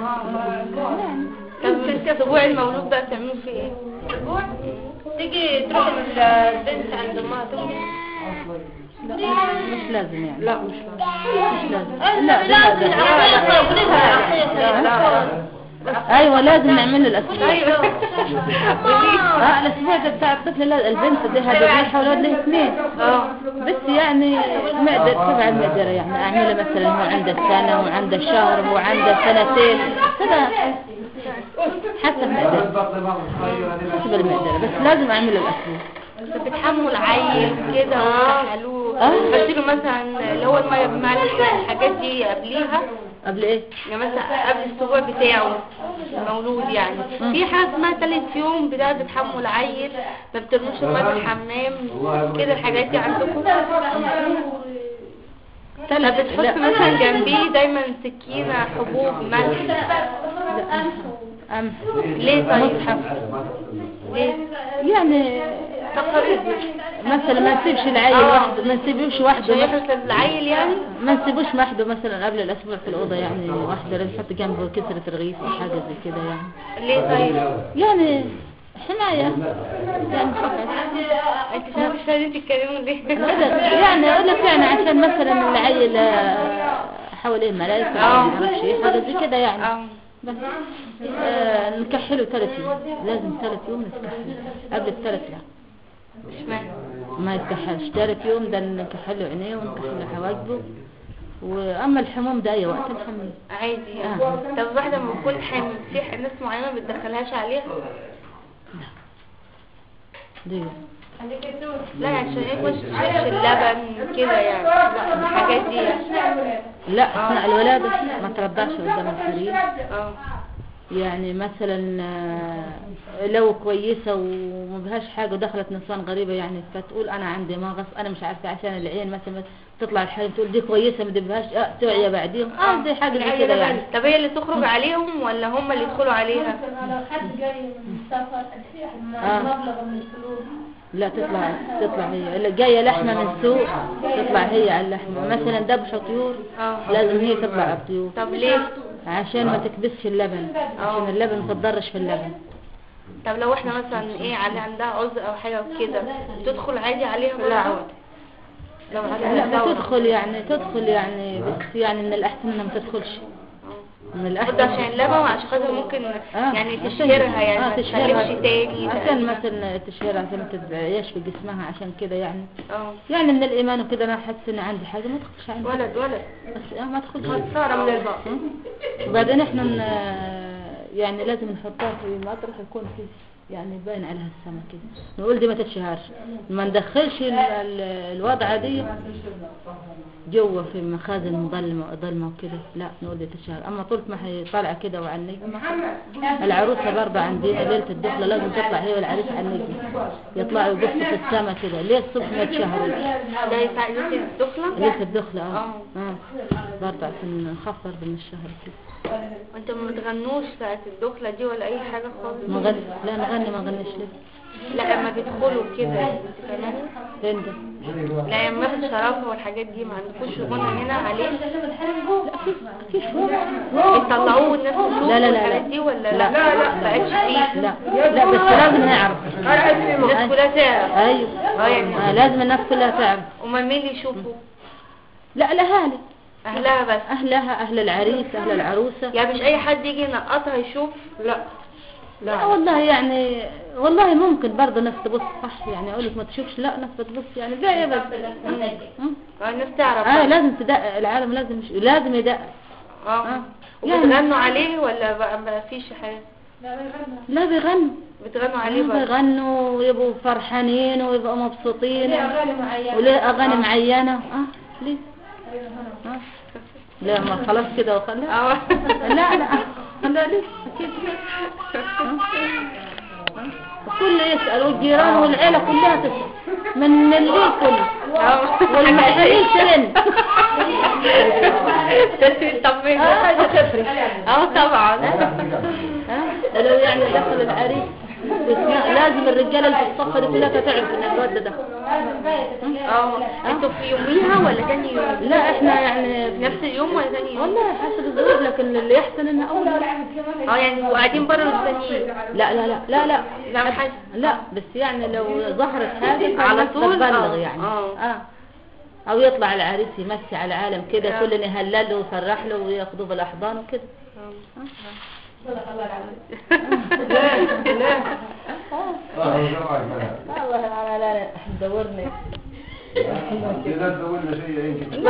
طب اسبوع المولود بقى بتعملوا فيه ايه اسبوع تيجي تروح البنت عند امها تقول مش لازم يعني لا مش لازم لا لازم ايوه لازم نعمل له الاسبوع ايوه اه الاسبوع ده بتاع الطفل لا البنت دي هذا ذبيحه والولد له اثنين اه بس يعني مقدر تبع المقدرة يعني اعمله مثلا هو عنده سنة وعنده شهر وهو عنده سنتين كذا حسب مقدرة حسب المقدرة بس لازم اعمله الاسبوع بتحموا العيل كده وتحلوه آه. تحطيله مثلا اللي هو الميه بملح الحاجات دي قبليها قبل ايه يعني مثلا قبل الاسبوع بتاعه المولود يعني في حاجه اسمها تالت يوم بتاع بتحموا العيل ما بترموش الميه في الحمام كده الحاجات دي عندكم طب بتحط مثلا جنبيه دايما سكينه حبوب ملح قمح ليه طيب مصحف ليه يعني تقارير مثلا ما نسيبش العيل آه. وحده ما نسيبوش عشان وحده يحرص العيل يعني ما نسيبوش وحده مثلا قبل الاسبوع في الاوضه يعني واحده لازم نحط جنبه كسرة رغيف او حاجه زي كده يعني ليه طيب يعني حمايه يعني فقط انت مش عايزين تتكلموا ليه يعني اقول لك يعني عشان مثلا العيل آه، حواليه الملائكه آه. ما اعرفش ايه حاجه زي كده يعني اه بس آه نكحله ثلاث يوم لازم ثلاث يوم نكحله قبل الثلاث لا اشمعنى ما يتكحلش ثالث يوم ده نكحله عينيه ونكحله حواجبه واما الحموم ده اي وقت الحمل عادي يعني آه. طب واحدة لما تكون حامل في ناس معينة ما بتدخلهاش عليها دي لا يعني عشان يخش يخش اللبن كده يعني لا الحاجات دي يعني لا اثناء الولاده ما ترضعش قدام الحريم اه يعني مثلا آه، لو كويسة وما بهاش حاجة ودخلت نسوان غريبة يعني فتقول أنا عندي مغص أنا مش عارفة عشان العين مثلا تطلع الحاجة تقول دي كويسة ما دبهاش آه توعية بعديهم اه دي حاجة زي كده يعني طب هي اللي تخرج عليهم ولا هم اللي يدخلوا عليها مثلا لو حد جاي من السفر مع آه. مبلغ من الفلوس لا تطلع تطلع هي اللي جاية لحمة من السوق تطلع هي على اللحمة مثلا دبش طيور اه لازم هي تطلع على الطيور طب ليه عشان ما تكبسش اللبن عشان اللبن ما تضرش في اللبن طب لو احنا مثلا ايه على عندها عذر او حاجه كده تدخل عادي عليها لا لو لا بتدخل يعني تدخل يعني بس يعني من الأحسن انها ما تدخلش من برضه الأحسن عشان اللبن وعشان خاطر ممكن آه، يعني عشان- تشهرها يعني آه، ما تشهرها. تخلفش تاني عشان مثلا تشهرها عشان ما تتعيش في جسمها عشان كده يعني اه يعني من الإيمان وكده أنا أحس إن عندي حاجة ما تدخلش عندي ولد ولد بس آه ما تدخلش خساره من البقر وبعدين احنا ن- يعني لازم نحطها في مطرح يكون فيه يعني باين عليها السما كده نقول دي ما تتشهرش ما ندخلش ال- ال- الوضعة دي جوه في مخازن مظلمة ظلمة وكده لا نقول دي تتشهر اما طول ما هي طالعة كده وعلى النجم العروسة برضه عندنا ليلة الدخلة لازم تطلع هي والعريس على النجم يطلعوا يبصوا في السما كده ليه الصبح ما يتشهروش ده يساعد ليله الدخله ليلة الدخلة اه آه. اه برضه عشان نخاف برضه من الشهر كده وانتوا ما بتغنوش ساعه الدخله دي ولا اي حاجه خالص نغني لا نغني ما غنيش ليه لا لما بيدخلوا كده بتغنوا فين ده لا لما في الشرافه والحاجات دي ما عندكوش غنى هنا عليه يطلعوه الناس تشوف لا لا لا والحاجات لا دي ولا لا لا لا بقتش فيه لا لا بس لازم نعرف الناس كلها تعرف ايوه اه يعني آه لازم الناس كلها تعرف امال مين اللي يشوفوا لا الاهالي اهلها بس اهلها اهل العريس اهل العروسه يعني مش اي حد يجي ينقطها يشوف لا لا والله يعني والله ممكن برضه ناس تبص صح يعني اقول لك ما تشوفش لا ناس بتبص يعني زي بس مم. اه الناس تعرف اه بقى. لازم تدقق العالم لازم مش لازم يدقق اه آه. وبتغنوا عليه ولا بقى ما فيش حاجه لا بيغنوا بتغنوا عليه عليه بقى بيغنوا ويبقوا فرحانين ويبقوا مبسوطين أغاني معينة وليه اغاني معينه اه ليه آه. لا ما خلاص كده وخلاص اه لا لا لا ليه اكيد كل يسأل والجيران والعيلة كلها تسأل من الليل كله والمعزلين ترن تسوي طمني اه حاجة تفرق اه طبعا ها لو يعني دخل العريس بس لازم الرجالة اللي في الصف دي كلها تعرف ان الواد ده دخل اه انتوا في يوميها ولا تاني يوم لا احنا يعني في نفس اليوم ولا تاني يوم والله حسب الظروف لكن اللي يحسن انه اول يوم. اه يعني وقاعدين بره مستنيين لا لا لا لا لا لا محد لا بس يعني لو ظهرت حاجة على فالناس طول؟ بتبلغ آه. يعني آه. اه او يطلع العريس يمسي على العالم كده آه. كل يهلل له ويفرح له وياخذوه بالاحضان وكده والله انا لا لا دورني إذا تقولنا شيء يمكن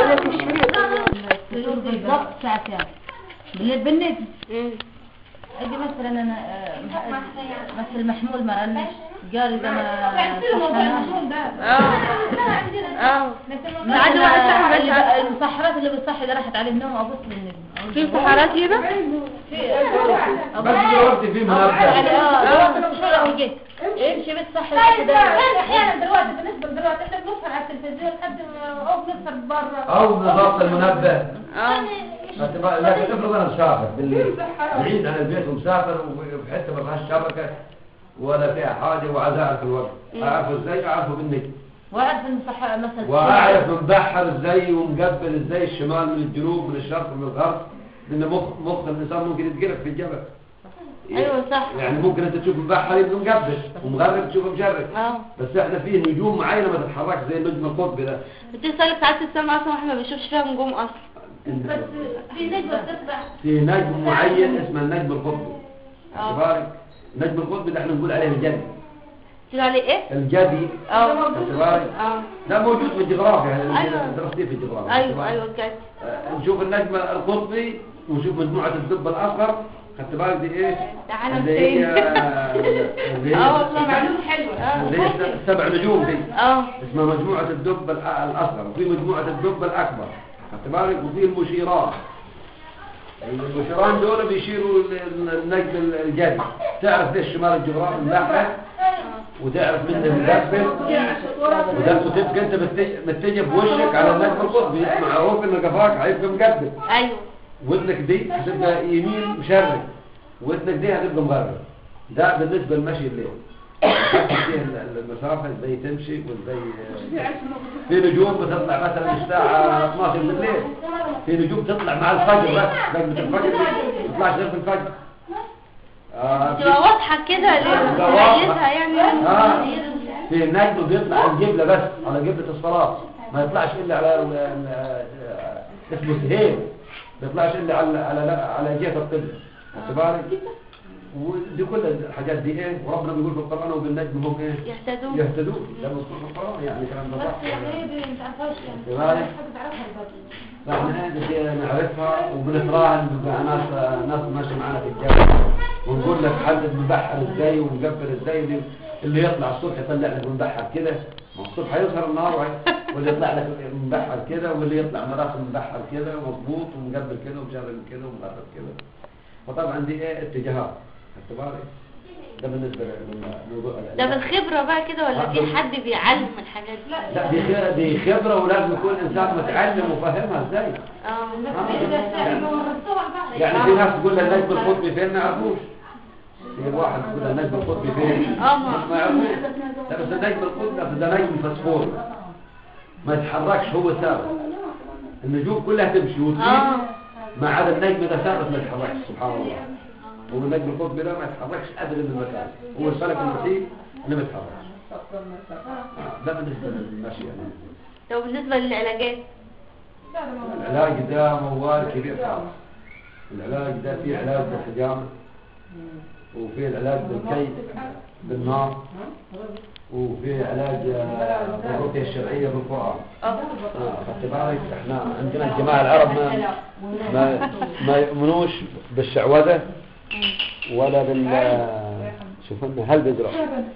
بالضبط ساعة كام بالليل بالنجم مم. اجي مثلا انا آه، مح- مثل محمول مرنش قال اذا ما اه اه بعد ما اللي- المسحرات اللي بتصحي اللي راحت عليه النوم ابص للنجم في سحرات هنا بس دلوقتي في منبه يعني اه دورت مشوار او جيت امشي بتصحي كده احيانا دلوقتي بالنسبه دلوقتي احنا بنسهر على التلفزيون لحد ما او بنسهر بره او نظبط المنبه اه هتبقى- لكن افرض انا مسافر بالليل بعيد عن البيت ومسافر وفي حته ما فيهاش شبكه ولا فيها حاجه وعايز اعرف الوقت اعرفه ازاي اعرفه بالنجم واعرف المسح مثلا واعرف مبحر ازاي ومقبل ازاي الشمال من الجنوب من الشرق من الغرب لان مخ مخ الانسان ممكن يتقلب في الجبل ايوه صح يعني ممكن انت تشوف مبحر يبقى مقبل ومغرب تشوفه مشرق اه بس احنا فيه نجوم معينه ما تتحركش زي النجم القطبي ده بتوصلك ساعات السما اصلا واحنا ما بنشوفش فيها نجوم اصلا بس في نجمه بتطلع في نجم معين اسمه النجم القطبي اه تبارك النجم القطبي ده احنا نقول عليه الجدي تقول عليه ايه الجدي اه تبارك اه ده موجود في الجغرافيا يعني أيوة. درستيه في الجغرافيا ايوه تبارك. ايوه بجد آه، نشوف النجم القطبي ونشوف مجموعة الدب الأصغر خدت بالك دي ايه؟ ده عالم اللي هي تاني. اللي هي اه والله معلومة حلوة اللي هي سبع نجوم دي اه اسمها مجموعة الدب الأ- الأصغر وفي مجموعة الدب الأكبر خدت بالك وفي المشيرات المشيران دول بيشيلوا ال- النجم الجدي تعرف ليش شمال الجغرافي المبحث وتعرف منه المدبر وده تبقى انت متج- متجه بوشك على النجم القطبي معروف ان قفاك هيبقى مقدم ايوه ودنك دي هتبقى يمين مشرق ودنك دي هتبقى مغرب ده بالنسبة للمشي الليل حتى فيه ال- المسافة ازاي تمشي وازاي في نجوم بتطلع مثلا الساعة 12 بالليل في نجوم تطلع مع الفجر بس نجمة الفجر دي ما تطلعش غير في الفجر آه في- تبقى واضحة كده تبقى واضحة. لميزها يعني آه في نجم بيطلع على الجبلة بس على جبلة الصلاة ما يطلعش إلا على ال- ال- اسمه سهيل ما يطلعش إلا على على على جهة القبلة خدت بالك ودي كل الحاجات دي ايه وربنا بيقول في القرآن وبالنجم هم ايه يهتدون يهتدون ده مذكور في القرآن يعني كلام ده بس صح يعني ايه دي انت عارفاش يعني كذلك. حاجة تعرفها برضه فاحنا هذه دي نعرفها وبنتراهن بيبقى ناس ناس ماشي معانا في الجو ونقول لك حدد مبحر ازاي ومقفل ازاي اللي, اللي يطلع الصبح يطلع لك مبحر كده ما هو الصبح هيظهر النهار وهي- واللي يطلع لك مبحر كده واللي يطلع مراسم مبحر كده مظبوط ومقبل كده ومشغل كده ومغرب كده وطبعا دي ايه اتجاهات خدت بالك ده بالنسبه للموضوع ده بالخبرة بقى كده ولا في حد بيعلم الحاجات دي لا دي خ- دي خبره ولازم يكون انسان متعلم وفاهمها ازاي اه يعني في ناس تقول لها النجم القطبي فين ما يعرفوش في واحد يقول لها النجم القطبي فين اه ما- ما يعرفوش لا بس النجم القطبي ده نجم فسفور ما يتحركش هو ثابت النجوم كلها تمشي وتطير اه ما عدا النجم ده ثابت ما يتحركش سبحان الله هو النجم القطبي ده ما يتحركش ابدا من مكانه هو الفلك الوحيد اللي ما يتحركش آه، ده بالنسبه للمشي يعني طب بالنسبة للعلاجات العلاج ده موال كبير خالص العلاج ده في علاج بالحجامة وفي العلاج بالكي بالنار وفي علاج آه، بالرقية الشرعية بالقرآن اه آه، خدت بالك احنا عندنا الجماعة العرب ما ما, ما يؤمنوش بالشعوذة ولا بال شوف لنا هل بيدرع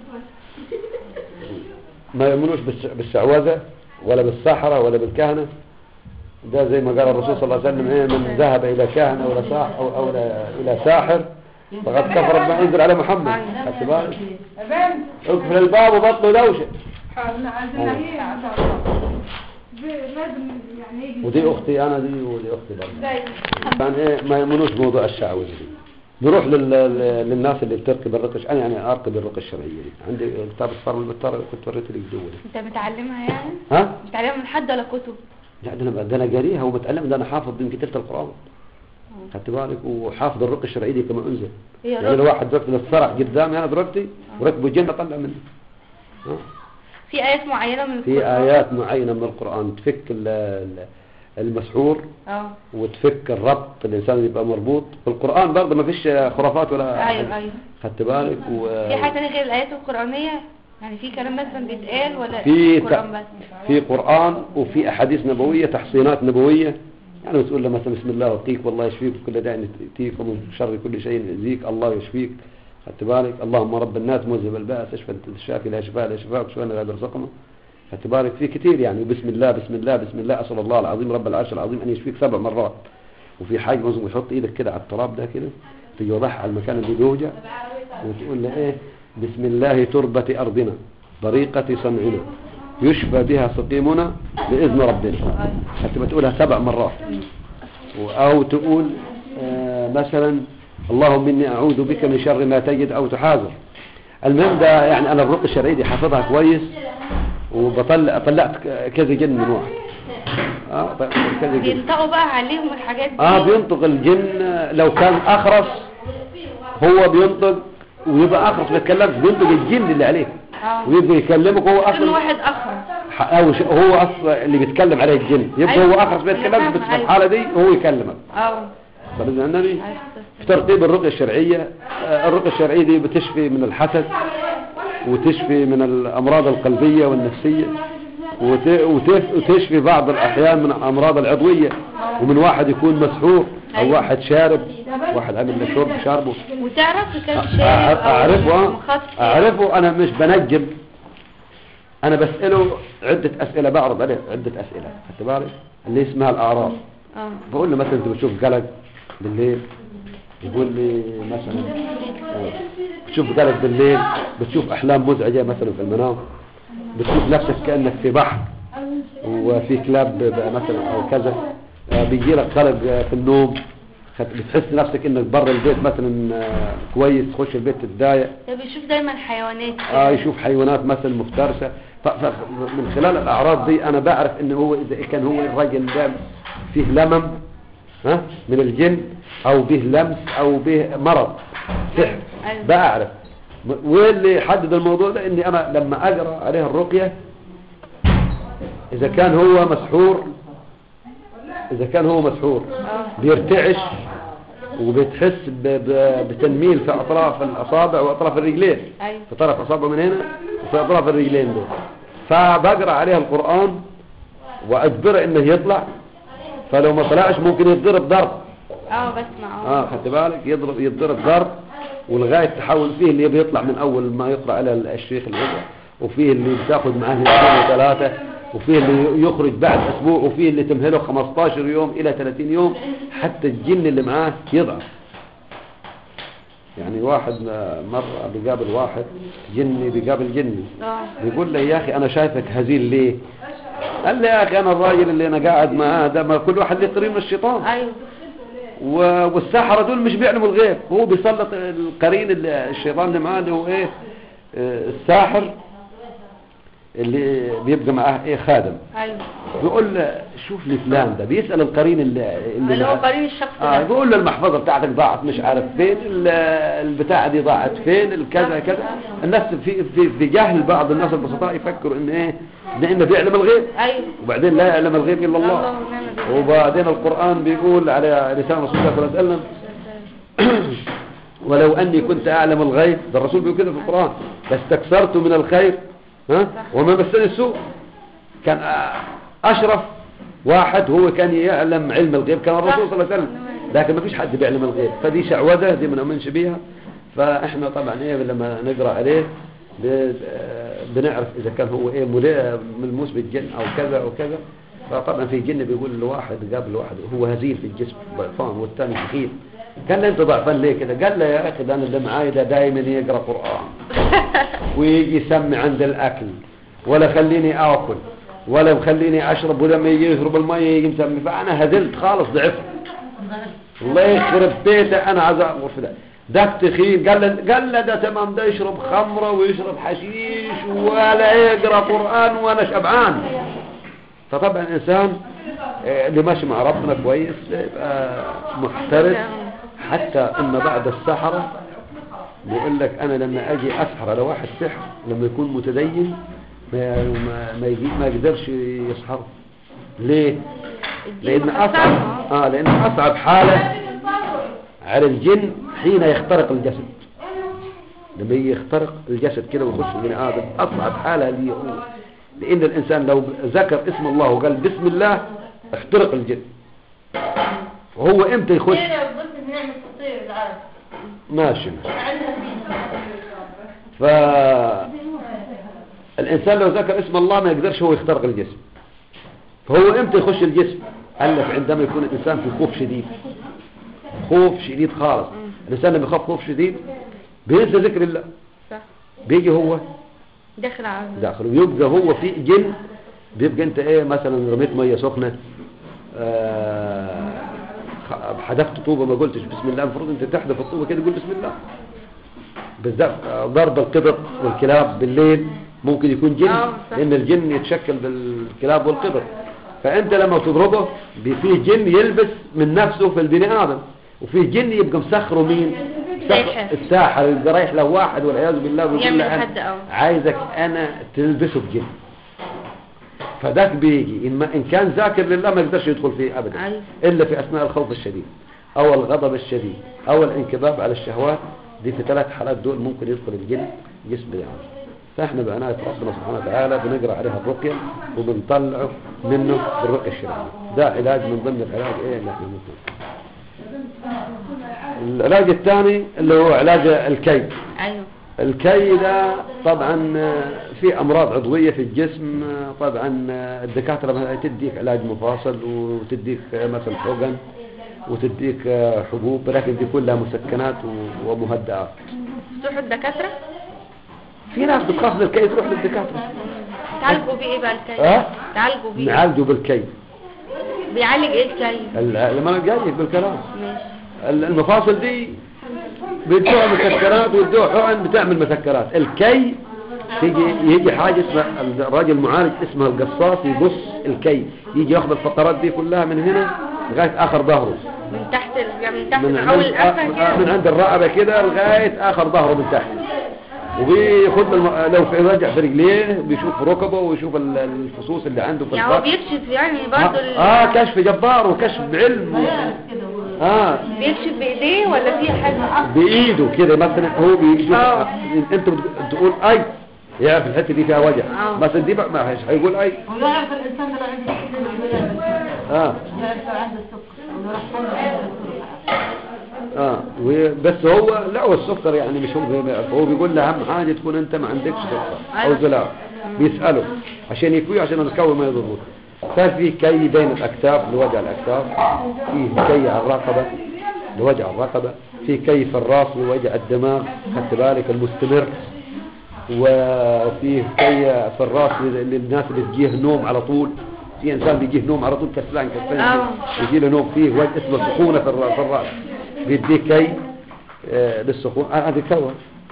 ما يؤمنوش بالش- بالشعوذة ولا بالسحرة ولا بالكهنة ده زي ما قال الرسول صلى الله عليه وسلم ايه من ذهب الى كاهن او الى ساحر او, أو إلى- الى ساحر فقد كفر بما انزل على محمد خدت بالك اقفل الباب وبطلوا دوشه لازم يعني يجي ودي اختي انا دي ودي اختي برضه كان ايه ما يؤمنوش بموضوع الشعوذه دي نروح لل... لل- للناس اللي بترقي بالرقش انا يعني ارقي بالرقى الشرعيه دي عندي كتاب الصرم البتار كنت وريت لك دول انت متعلمها يعني ها متعلمها من حد ولا كتب لا ده انا ده انا قاريها ومتعلم ده انا حافظ يمكن تلت القران خدت بالك وحافظ الرقى الشرعيه دي كما انزل هي يعني لو رقى. واحد دلوقتي الصرع قدامي انا دلوقتي وركبه جنه طلع منه ها؟ في آيات معينة من في القرآن ايات معينه من القران تفك ال- ال- المسحور اه وتفك الربط الانسان يبقى مربوط في القران برضه ما فيش خرافات ولا ايوه ايوه خدت بالك و... في حاجة تانية غير الآيات القرآنية يعني في كلام مثلا بيتقال ولا في القرآن ت- بس في قرآن وفي أحاديث نبوية تحصينات نبوية يعني بتقول له مثلا بسم الله وقيك والله يشفيك كل داع يأتيك ومن شر كل شيء يؤذيك الله يشفيك خدت بالك اللهم رب الناس مذهب البأس اشفى انت الشافي لا شفاء لا شفاء شفاء لا يقدر سقمه خدت بالك في كتير يعني بسم الله بسم الله بسم الله أسأل الله العظيم رب العرش العظيم أن يشفيك سبع مرات وفي حاجة لازم يحط إيدك كده على التراب ده كده تيجي وضعها على المكان اللي بيوجع وتقول له إيه بسم الله تربة أرضنا طريقة صنعنا يشفى بها سقيمنا بإذن ربنا حتى بتقولها سبع مرات و- أو تقول آه مثلا اللهم إني أعوذ بك من شر ما تجد أو تحاذر المهم ده يعني أنا الرقى الشرعية دي حافظها كويس وبطلع طلعت ك- كذا جن من واحد آه ط- كذا جن بينطقوا بقى عليهم الحاجات دي اه بينطق الجن آه، لو كان اخرس هو بينطق ويبقى اخرس ما يتكلمش بينطق الجن اللي عليه اه ويبقى يكلمك هو كل اصلا واحد أخرس ح- أو ش- هو اصلا اللي بيتكلم عليه الجن يبقى أيوة. هو اخرس ما يتكلمش أنا بس فاهمة، في أيوة. الحاله دي هو يكلمك اه طب إذا النبي أيوة. في ترتيب الرقية الشرعية آه، الرقية الشرعية دي بتشفي من الحسد وتشفي من الأمراض القلبية والنفسية وت- وت- وتشفي بعض الأحيان من الأمراض العضوية ومن واحد يكون مسحور أو أيوة. واحد شارب واحد عامل له شرب شاربه وتعرف كان أ- شارب أ- أعرفه آه. مخطط أعرفه أنا مش بنجم أنا بسأله عدة أسئلة بعرض عليه عدة أسئلة خدت بالك اللي اسمها الأعراض اه بقول له مثلا أنت بتشوف قلق بالليل يقول لي مثلا آه، تشوف قلب بالليل بتشوف احلام مزعجه مثلا في المنام بتشوف نفسك كانك في بحر وفي كلاب بقى مثلا او كذا آه، بيجي لك قلق آه، في النوم خت- بتحس نفسك انك برا البيت مثلا آه، كويس تخش البيت تتضايق ده بيشوف دايما حيوانات اه يشوف حيوانات مثلا مفترسة ف- ف- من خلال الأعراض دي أنا بعرف إن هو إذا كان هو الراجل ده فيه لمم ها من الجن أو به لمس أو به مرض سحر أيوة. بعرف م- واللي حدد الموضوع ده إني أنا لما أقرأ عليه الرقية إذا كان هو مسحور إذا كان هو مسحور بيرتعش وبتحس ب- ب- بتنميل في أطراف الأصابع وأطراف الرجلين ايوه في طرف أصابعه من هنا وفي أطراف الرجلين دول فبقرأ عليها القرآن وأجبره إنه يطلع فلو ما طلعش ممكن يتضرب ضرب اه بسمع اه اه خدت بالك يضرب يتضرب ضرب ولغاية تحول فيه اللي بيطلع من أول ما يقرأ على الشيخ اللي يقرأ وفيه اللي بتاخد معاه يومين وثلاثة وفيه اللي يخرج بعد أسبوع وفيه اللي تمهله 15 يوم إلى 30 يوم حتى الجن اللي معاه يضعف يعني واحد مرة بيقابل واحد جني بيقابل جني اه بيقول لي يا أخي أنا شايفك هزيل ليه قال لي يا أخي أنا الراجل اللي أنا قاعد معاه ده ما كل واحد له قريب من الشيطان ايوه و- والسحرة دول مش بيعلموا الغيب هو بيسلط القرين اللي الشيطان اللي معاه اللي هو ايه آه، الساحر اللي بيبقى معاه ايه خادم ايوه بيقول له شوف لي فلان ده بيسأل القرين اللي اللي هو معاه. قريب الشخص اه ده بيقول له المحفظة بتاعتك ضاعت مش عارف فين ال- البتاعة دي ضاعت فين الكذا كذا الناس في في في جهل بعض الناس البسطاء يفكروا ان ايه لانه بيعلم الغيب ايوه وبعدين لا يعلم الغيب الا الله الله ونعم بالله. وبعدين القرآن بيقول على لسان رسول الله صلى الله عليه وسلم ولو أني كنت أعلم الغيب ده الرسول بيقول كده في القرآن لاستكثرت من الخير ها وما مسني السوء كان أ- أشرف واحد هو كان يعلم علم الغيب كان الرسول صلى الله عليه وسلم لكن ما فيش حد بيعلم الغيب فدي شعوذة دي ما نؤمنش بيها فإحنا طبعا إيه لما نقرأ عليه ب- بنعرف إذا كان هو إيه ملا- ملموس بالجن أو كذا أو كذا فطبعا في جن بيقول لواحد قابل واحد هو هزيل في الجسم ضعفان والثاني ثقيل قال له انت ضعفان ليه كده قال له يا اخي ده انا اللي معاي ده دايما يقرا قران ويجي يسمي عند الاكل ولا خليني اكل ولا مخليني اشرب ولما يجي يشرب الميه يجي مسمي فانا هزلت خالص ضعفت الله يخرب بيته انا عايز اغفر في ده ده تخيل قال له قال له ده تمام ده يشرب خمره ويشرب حشيش ولا يقرا قران وانا شبعان فطبعا الانسان آه، اللي ماشي مع ربنا كويس يبقى محترف حتى ان بعد السحرة بيقول لك انا لما اجي اسحر على واحد سحر لما يكون متدين ما ما ما, يجي ما يقدرش يسحره ليه لان اصعب اه لان اصعب حالة على الجن حين يخترق الجسد لما يجي يخترق الجسد كده ويخش البني ادم اصعب حالة ليه هو لان الانسان لو ذكر اسم الله وقال بسم الله اخترق الجن وهو امتى يخش هنا بص بنعمل تطير العرب ماشي عندنا ف الانسان لو ذكر اسم الله ما يقدرش هو يخترق الجسم فهو امتى يخش الجسم قال لك عندما يكون الانسان في خوف شديد خوف شديد خالص الانسان لما يخاف خوف شديد بينسى ذكر الله صح بيجي هو داخل على داخل ويبقى هو في جن بيبقى انت ايه مثلا رميت ميه سخنه آه، خ- حذفت طوبه ما قلتش بسم الله المفروض انت تحذف الطوبه كده تقول بسم الله بالذات آه، ضرب القطط والكلاب بالليل ممكن يكون جن آه، صح. لان الجن يتشكل بالكلاب والقطط فانت لما تضربه بي- فيه جن يلبس من نفسه في البني ادم وفيه جن يبقى مسخره مين ساحر. الساحر يبقى رايح له واحد والعياذ بالله بيقول يعمل له أنا حد أو. عايزك انا تلبسه بجن فذاك بيجي إن, ما إن كان ذاكر لله ما يقدرش يدخل فيه أبدا أيوة. إلا في أثناء الخوف الشديد أو الغضب الشديد أو الانكباب على الشهوات دي في ثلاث حالات دول ممكن يدخل الجن جسم يعني فاحنا بعناية ربنا سبحانه وتعالى بنقرأ عليها الرقية وبنطلعه منه بالرقية الشرعية ده علاج من ضمن العلاج ايه اللي احنا ممكن العلاج الثاني اللي هو علاج الكي ايوه الكي ده طبعا في امراض عضويه في الجسم طبعا الدكاتره مثلا تديك علاج مفاصل وتديك مثلا حقن وتديك آه، حبوب لكن دي كلها مسكنات و- ومهدئات تروحوا الدكاترة في ناس بتخاف من الكي تروح للدكاترة تعالجوا بيه ايه بقى الكي اه تعالجوا بيه نعالجه بالكي بيعالج ايه الكي ال- لما انا جايك بالكلام ماشي ال- المفاصل دي بيدوها مسكرات ويدوها حقن بتعمل مسكرات الكي تيجي يجي حاجة اسمها الراجل معالج اسمه القصاص يقص الكي يجي ياخذ الفقرات دي كلها من هنا لغاية آخر ظهره من تحت ال- يعني من تحت من من عند اول القفا آه، كده من عند الرقبة كده لغاية آخر ظهره من تحت وبياخد الم... لو في رجع في رجليه بيشوف ركبه ويشوف ال- الفصوص اللي عنده في يعني هو البطن بيكشف يعني برضه ال... اه, آه كشف جبار وكشف بعلم اه بيكشف بايديه ولا في حاجة بايده كده مثلا هو بيشوف آه. انت بت- تقول اي يعرف الحته دي فيها وجع آه. مثلا دي بقى ما هيقول اي ويعرف الإنسان ده لو عنده سكر ولا لا. اه يعرف لو عنده سكر ولو راح عنده سكر. اه و- بس هو لا هو السكر يعني مش هو بيعرف هو بيقول له اهم حاجه تكون انت ما عندكش سكر او أيوة. زلال بيساله عشان يكوي عشان الكوي ما يضره كان في كي بين الاكتاف لوجع الاكتاف في كي على الرقبه لوجع الرقبه في كي في الراس لوجع الدماغ خدت بالك المستمر وفيه كي في الراس لل- للناس اللي تجيه نوم على طول في انسان بيجيه نوم على طول كسلان كسلان آه. يجي له نوم فيه وجه اسمه سخونه في الراس, في الراس. بيديك كي آه، للسخون آه، هذه كوى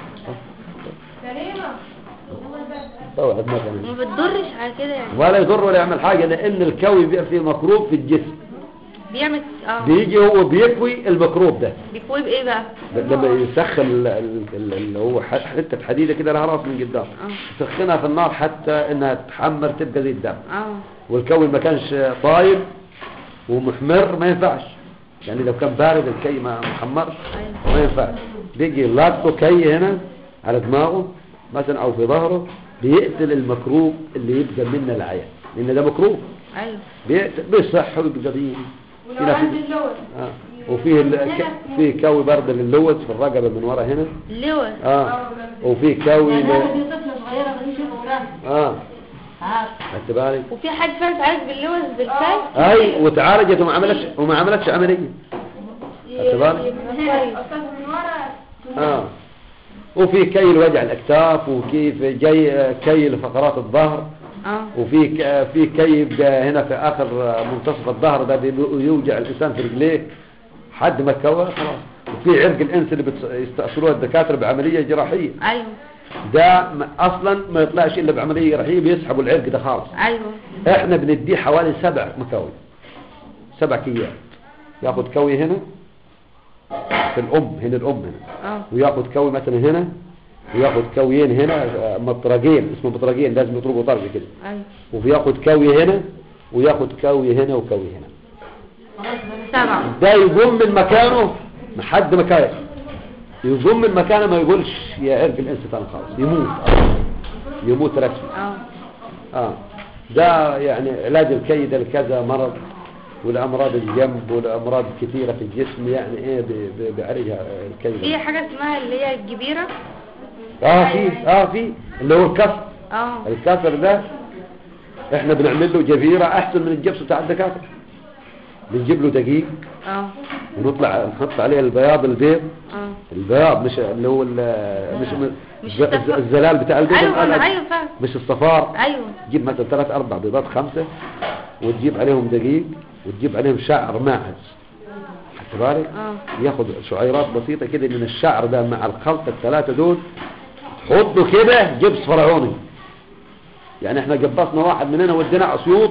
طوعت مثلا ما بتضرش على كده يعني ولا يضر ولا يعمل حاجة لأن الكوي بيبقى فيه مكروب في الجسم بيعمل اه بيجي هو بيكوي المكروب ده بيكوي بايه بقى لما يسخن ال- ال- ال- اللي هو ح- حتة حديدة كده لها راس من قدام اه يسخنها في النار حتى انها تحمر تبقى زي الدم اه والكوي ما كانش طايب ومحمر ما ينفعش يعني لو كان بارد الكي ما محمرش ايوه ما ينفعش بيجي لاقطه كي هنا على دماغه مثلا او في ظهره بيقتل المكروب اللي يبقى منه العيان لان ده مكروب ايوه بيقتل بيصح ويبقى بيه في ولو ناس عندي اللوز آه. وفيه ال... ك... في كوي برضه للوز في الرقبه من ورا هنا اللوز اه وفي كوي يعني ل... هذا دي طفلة صغيرة بتشوف وراها اه عارف خدت بالك وفي حد فعلا اتعالج باللوز بالكي اي وتعالجت وما عملتش وما عملتش عمليه خدت بالك كويس أصلا من ورا اه وفي كي لوجع الاكتاف وكيف جاي كي لفقرات الظهر اه وفي ك- في كي يبقى هنا في اخر منتصف الظهر ده بيبقى يوجع الانسان في رجليه حد ما كوى خلاص وفي عرق الانس اللي بتس- يستأصلوها الدكاتره بعمليه جراحيه ايوه ده م- اصلا ما يطلعش الا بعمليه جراحيه بيسحبوا العرق ده خالص ايوه احنا بنديه حوالي سبع مكاوي سبع كيات ياخد كوي هنا في الام هنا الام هنا اه وياخد كوي مثلا هنا وياخد كويين هنا آه، مطرقين اسمه مطرقين لازم يطرقوا طرق كده ايوه وبياخد كوي هنا وياخد كوي هنا وكوي هنا سبعة ده يقوم من مكانه لحد ما كان يقوم من مكانه ما يقولش يا عرق الانس تاني خالص يموت يموت رسمي اه اه ده يعني علاج الكيد لكذا مرض والامراض الجنب والامراض كثيره في الجسم يعني ايه ب- ب- بيعالجها في الكيد حاجة اسمها اللي هي الجبيرة اه في اه في اللي هو الكسر اه الكسر ده احنا بنعمل له جبيره احسن من الجبس بتاع الدكاتره بنجيب له دقيق اه ونطلع نحط عليه البياض البيض اه البياض مش اللي هو ال- مش مش الز- الصفار. الزلال بتاع البيض ايوه الأبيض. ايوه فعلا مش الصفار ايوه تجيب مثلا ثلاث اربع بيضات خمسة وتجيب عليهم دقيق وتجيب عليهم شعر ماعز خدت بالك اه ياخد شعيرات بسيطة كده من الشعر ده مع الخلط الثلاثة دول تحطه كده جبس فرعوني يعني احنا جبصنا واحد مننا ودينا اسيوط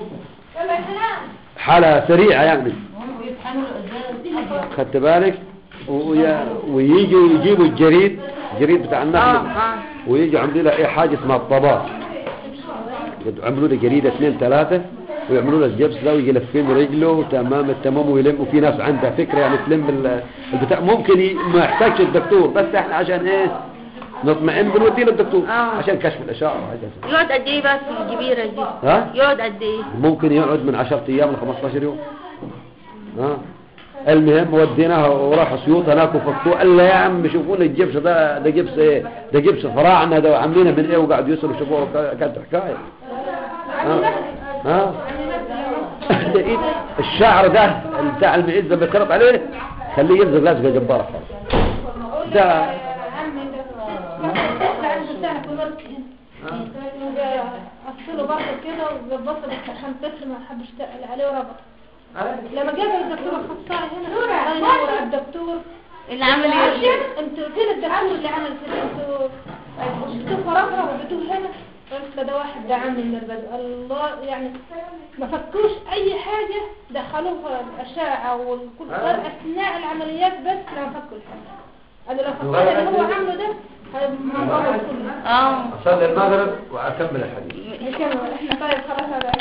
حالة سريعة يعني هم بيطحنوا له ازاي خدت بالك ويا- ويجوا يجيبوا الجريد الجريد بتاع اه النخل اه ويجي عاملين له ايه حاجه اسمها الطبات يعملوا له جريده اثنين ثلاثه ويعملوا له الجبس ده ويجي لفين رجله تمام التمام ويلم وفي ناس عندها فكره يعني تلم ال- البتاع ممكن ي... ما يحتاجش الدكتور بس احنا عشان ايه نطمئن بنوديه للدكتور آه. عشان كشف الاشعه وحاجات يقعد قد ايه بس الجبيرة دي ها يقعد قد ايه ممكن يقعد من 10 ايام ل 15 يوم ها المهم وديناها وراح اسيوط هناك وفكوه قال له يا عم شوفوا لي الجبس ده ده جبس ايه ده جبس فراعنه ده عاملينه من ايه وقعدوا يسالوا شوفوه كانت حكايه ها ها انت إيه الشعر ده بتاع المعز لما ترط عليه خليه يلزق لازقه جباره خالص ده عمي ده عنده ساعة في الورك هنا أفصله برضه كده وظبطه بس عشان طفل ما حبش تقل عليه وربط لما جاب الدكتور الخصائي هنا الله ينور على الدكتور اللي عمل ايه انت فين الدكتور اللي عمل كده انتوا شفتوا فرفرة وبتوه هنا قلت ده واحد ده عمي من البدء الله يعني ما فكوش اي حاجة دخلوها الاشعة والكل غير اثناء العمليات بس لما فكوا الحاجة قالوا لو فكوا اللي هو عامله ده هيمرض كله اه اصلي المغرب واكمل الحديث نكمل احنا طيب خلاص هذا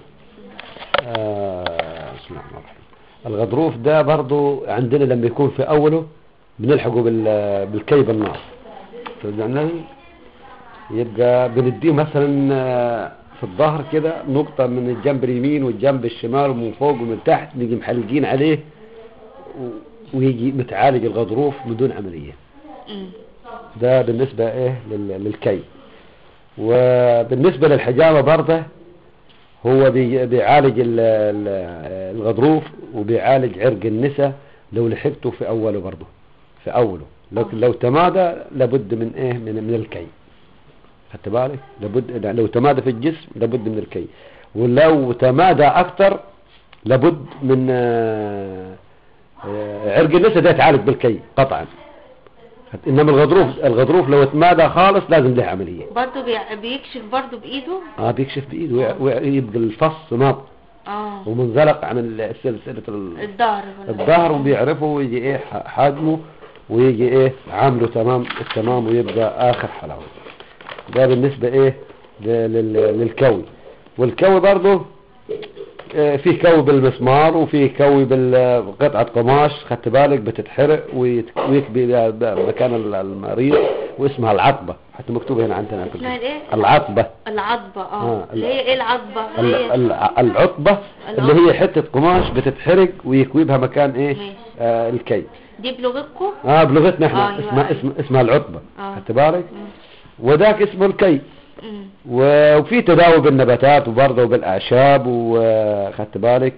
آه، بسم الله الرحمن الرحيم الغضروف ده برضو عندنا لما يكون في أوله بنلحقه بال- بالكي بالنار ترجعنا يبقى بنديه مثلا آه، في الظهر كده نقطة من الجنب اليمين والجنب الشمال ومن فوق ومن تحت نيجي محلقين عليه و- ويجي متعالج الغضروف بدون عملية أمم. ده بالنسبة ايه لل- للكي وبالنسبة للحجامة برضه هو بي- بيعالج ال- ال- الغضروف وبيعالج عرق النساء لو لحقته في اوله برضه في اوله لكن لو تمادى لابد من ايه من من الكي خدت بالك لابد لو تمادى في الجسم لابد من الكي ولو تمادى اكتر لابد من آه، آه، عرق النساء ده يتعالج بالكي قطعا انما الغضروف الغضروف لو تمادى خالص لازم له عمليه برضه بي- بيكشف برضه بايده اه بيكشف بايده ويع- ويع- يبقى الفص ناط اه ومنزلق عن ال- سلسلة ال- الظهر الظهر وبيعرفوا ويجي ايه ح- حجمه ويجي ايه عامله تمام التمام ويبقى اخر حلاوة ده بالنسبة ايه ل- لل- للكوي والكوي برضه آه، في كوي بالمسمار وفي كوي بقطعة قماش خدت بالك بتتحرق ويت- ويكبي بها- بها مكان ال- المريض واسمها العطبة حتى مكتوبة هنا عندنا في اسمها الايه العطبة العضبة آه، اه اللي هي ايه العضبة ال- اللي هي ال- العطبة اللي هي حتة قماش بتتحرق ويكوي بها مكان ايه ماشي. آه الكي دي بلغتكم اه بلغتنا احنا أيوة، اسمها أيوة. اسم اسمها العطبة آه. خدت بالك مم. وذاك اسمه الكي أمم. و- وفي تداوي بالنباتات وبرضه بالاعشاب وخدت بالك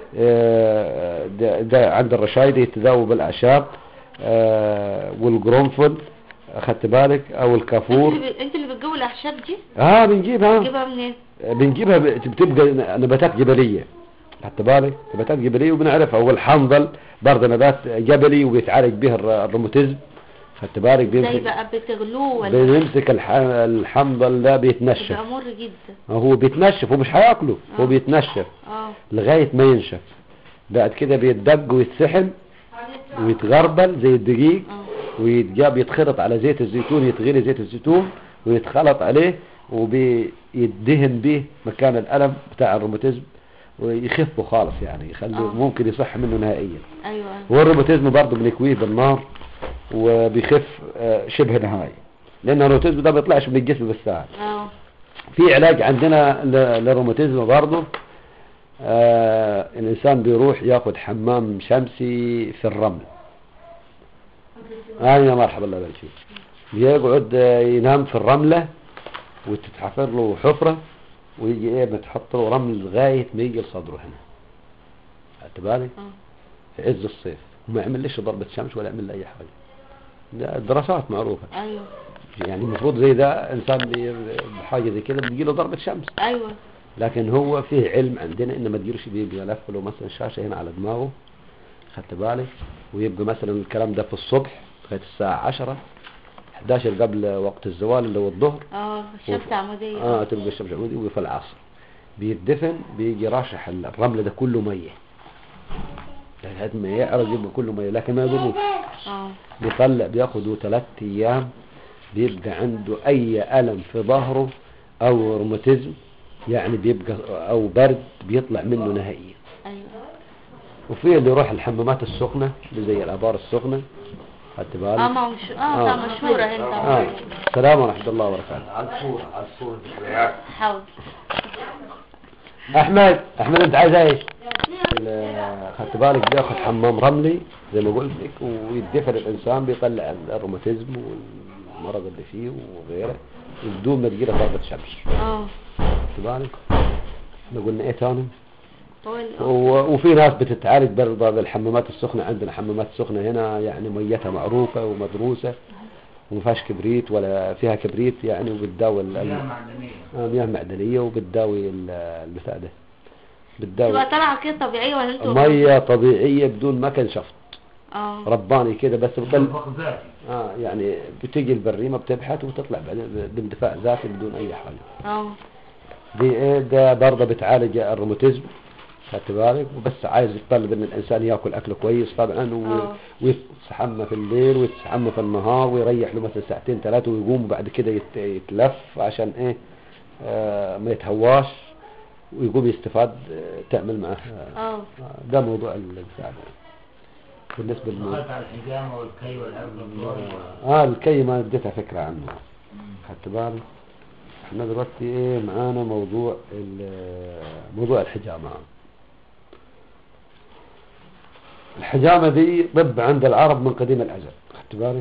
آه، ده, ده عند الرشايدي يتداووا بالاعشاب آه، والقرنفل خدت بالك او انت الكافور اللي ب- انت اللي بتجوي الاعشاب دي اه بنجيبها تجيبها منين بنجيبها ب- بتبقى نباتات جبلية خدت بالك نباتات جبلية وبنعرفها والحنظل برضه نبات جبلي وبيتعالج به الر- الروماتيزم خدت بالك ازاي بيمسك بقى بتغلوه ولا بنمسك الح- الحنظل ده بيتنشف بيبقى مر جدا هو بيتنشف هو مش هياكله هو آه. بيتنشف اه لغاية ما ينشف بعد كده بيتدق ويتسحن ويتغربل زي الدقيق اه ويتجاب يتخلط على زيت الزيتون يتغلي زيت الزيتون ويتخلط عليه وبيدهن به مكان الألم بتاع الروماتيزم ويخفه خالص يعني يخليه آه. ممكن يصح منه نهائيا ايوه والروماتيزم برضه بنكويه بالنار وبيخف آه، شبه نهائي لأن الروماتيزم ده ما بيطلعش من الجسم بالساعة اه في علاج عندنا ل- للروماتيزم برضه آه الإنسان بيروح ياخد حمام شمسي في الرمل آه يا مرحبا الله يبارك فيك بيقعد آه، ينام في الرملة وتتحفر له حفرة ويجي ايه بتحط له رمل لغاية ما يجي لصدره هنا خدت بالك اه في عز الصيف وما يعملش ضربة شمس ولا يعمل له أي حاجة ده دراسات معروفة ايوه يعني المفروض زي ده إنسان بي- بحاجة زي كده بيجي له ضربة شمس ايوه لكن هو فيه علم عندنا ان ما تجيروش بيبقى لف له مثلا شاشه هنا على دماغه خدت بالك ويبقى مثلا الكلام ده في الصبح لغايه الساعه 10 11 قبل وقت الزوال اللي هو الظهر اه الشمس عمودية اه تبقى الشمس عمودي وفي العصر بيدفن بيجي راشح الرمل ده كله ميه لحد ما يعرض يبقى كله ميه لكن ما يضروش اه بيطلع بياخده ثلاث ايام بيبقى عنده اي الم في ظهره او روماتيزم يعني بيبقى او برد بيطلع منه نهائيا ايوه وفي اللي يروح الحمامات السخنه اللي زي الابار السخنه خدت بالك اه ما مش اه طبعا مشهورة اه هنا السلام ورحمه الله وبركاته عصفور عصفور حاول احمد احمد انت عايز ايش ال- خدت بالك بياخد حمام رملي زي ما قلت لك ويدفن الانسان بيطلع الروماتيزم والمرض اللي فيه وغيره بدون ما تجيله ضربه شمس اه خدت بالك احنا قلنا ايه تاني هو ال- و- وفي ناس بتتعالج برضه بالحمامات السخنة عندنا حمامات سخنة هنا يعني ميتها معروفة ومدروسة وما فيهاش كبريت ولا فيها كبريت يعني وبتداوي ال- ال- آه، مياه معدنية وبتداوي ال- البتاع ده بتداوي تبقى طالعة كده طبيعية ولا انتوا مية طبيعية بدون مكن شفط اه رباني كده بس بتل... اه يعني بتيجي البريمة بتبحث وتطلع بعدين باندفاع ذاتي بدون اي حاجة اه دي ايه ده برضه بتعالج الروماتيزم خدت بالك وبس عايز يتطلب ان الانسان ياكل اكل كويس طبعا و... آه. ويستحمى في الليل ويستحمى في النهار ويريح له مثلا ساعتين ثلاثه ويقوم بعد كده يت... يتلف عشان ايه آه ما يتهواش ويقوم يستفاد آه تعمل معه آه اه آه، ده موضوع البتاع ده. بالنسبه للموضوع دخلت على الحجامة والكي والأرض اه الكي ما اديتها فكرة عنه خدت بالك احنا دلوقتي ايه معانا موضوع ال- موضوع الحجامة الحجامة دي طب عند العرب من قديم الأزل خدت بالك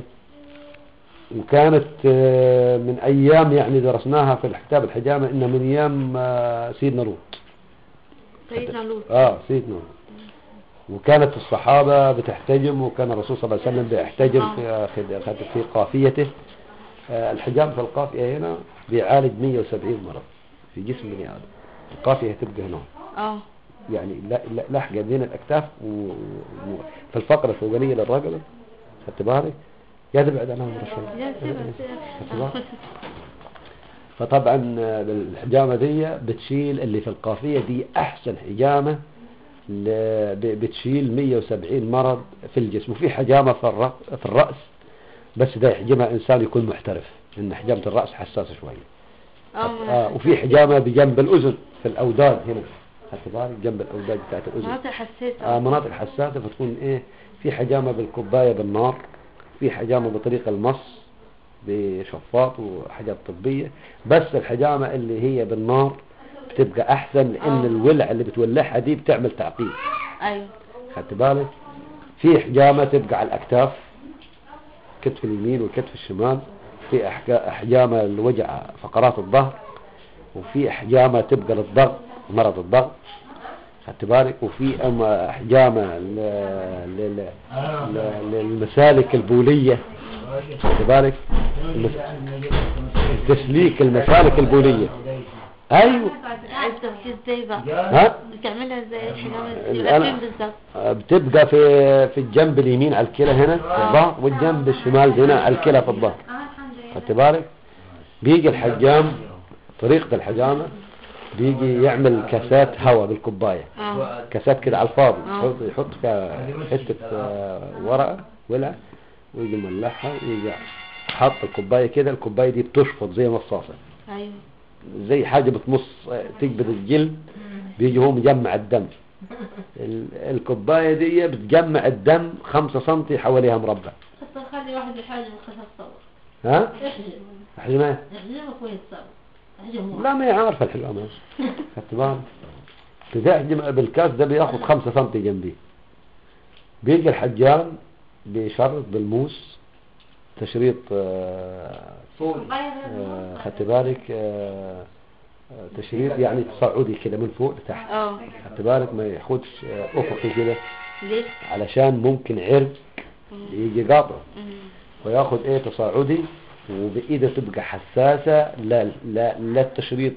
وكانت آه، من أيام يعني درسناها في الكتاب الحجامة إنها من أيام آه، سيدنا لوط سيدنا لوط اه سيدنا لوط. وكانت الصحابة بتحتجم وكان الرسول صلى الله عليه وسلم بيحتجم في في في قافيته آه، الحجام في القافية هنا بيعالج 170 مرض في جسم بني آدم القافية تبقى هنا اه يعني لا- لا- لحقة بين الأكتاف و- و- في الفقرة الفوقانية للرقبة خدت بالك يا تبعد عنها مرة شوي يا سيبها خدت بالك؟ فطبعا آه، الحجامة دي بتشيل اللي في القافية دي أحسن حجامة ل- ب- بتشيل 170 مرض في الجسم وفي حجامة في الرأس, في الرأس بس ده يحجمها إنسان يكون محترف لأن حجامة الرأس حساسة شوية اه آه وفي حجامة بجنب الأذن في الأوداد هنا خدت بالك جنب الأوداد بتاعت الأذن مناطق حساسة آه مناطق حساسة فتكون إيه في حجامة بالكوباية بالنار في حجامة بطريقة المص بشفاط وحاجات طبية بس الحجامة اللي هي بالنار بتبقى أحسن لأن آه. الولع اللي بتولعها دي بتعمل تعقيد ايوه خدت بالك في حجامة تبقى على الأكتاف كتف اليمين والكتف الشمال في أحجا- أحجامة لوجع فقرات الظهر وفي أحجامة تبقى للضغط مرض الضغط خدت بالك وفي أما أحجامة ل- ل- ل- للمسالك البولية خدت بالك المس- تسليك المسالك البولية أيوه عايز تفكير ازاي بقى ها بتعملها ازاي الحجامة الآن- دي يبقى فين بالظبط بتبقى في في الجنب اليمين على الكلى هنا في الظهر والجنب الشمال هنا على الكلى في الظهر خدت بالك بيجي الحجام طريقة الحجامة بيجي يعمل كاسات هواء بالكوباية اه كاسات كده على الفاضي آه. يحط يحط فيها حتة آه، ورقة ولع ويجي ملحها ويجي حط الكوباية كده الكوباية دي بتشفط زي مصاصة ايوه زي حاجة بتمص آه، تقبض الجلد بيجي هو مجمع الدم ال- الكوباية دي بتجمع الدم خمسة سنتي حواليها مربع بس خلي واحد يحاجم خشب صور ها احجم حجمها احجمه كويس صور احجمه لا ما هي عارفة الحجامة خدت بالك تحجم بالكاس ده بياخد خمسة سنتي جنبي بيجي الحجام بيشرط بالموس تشريط آه، آه، خدت بالك آه، آه، تشريط يعني تصعدي كده من فوق لتحت اه خدت بالك ما ياخدش آه، افقي كده ليه علشان ممكن عرق يجي قاطع مم. وياخد ايه تصاعدي وبإيده تبقى حساسة لا لا لا التشريط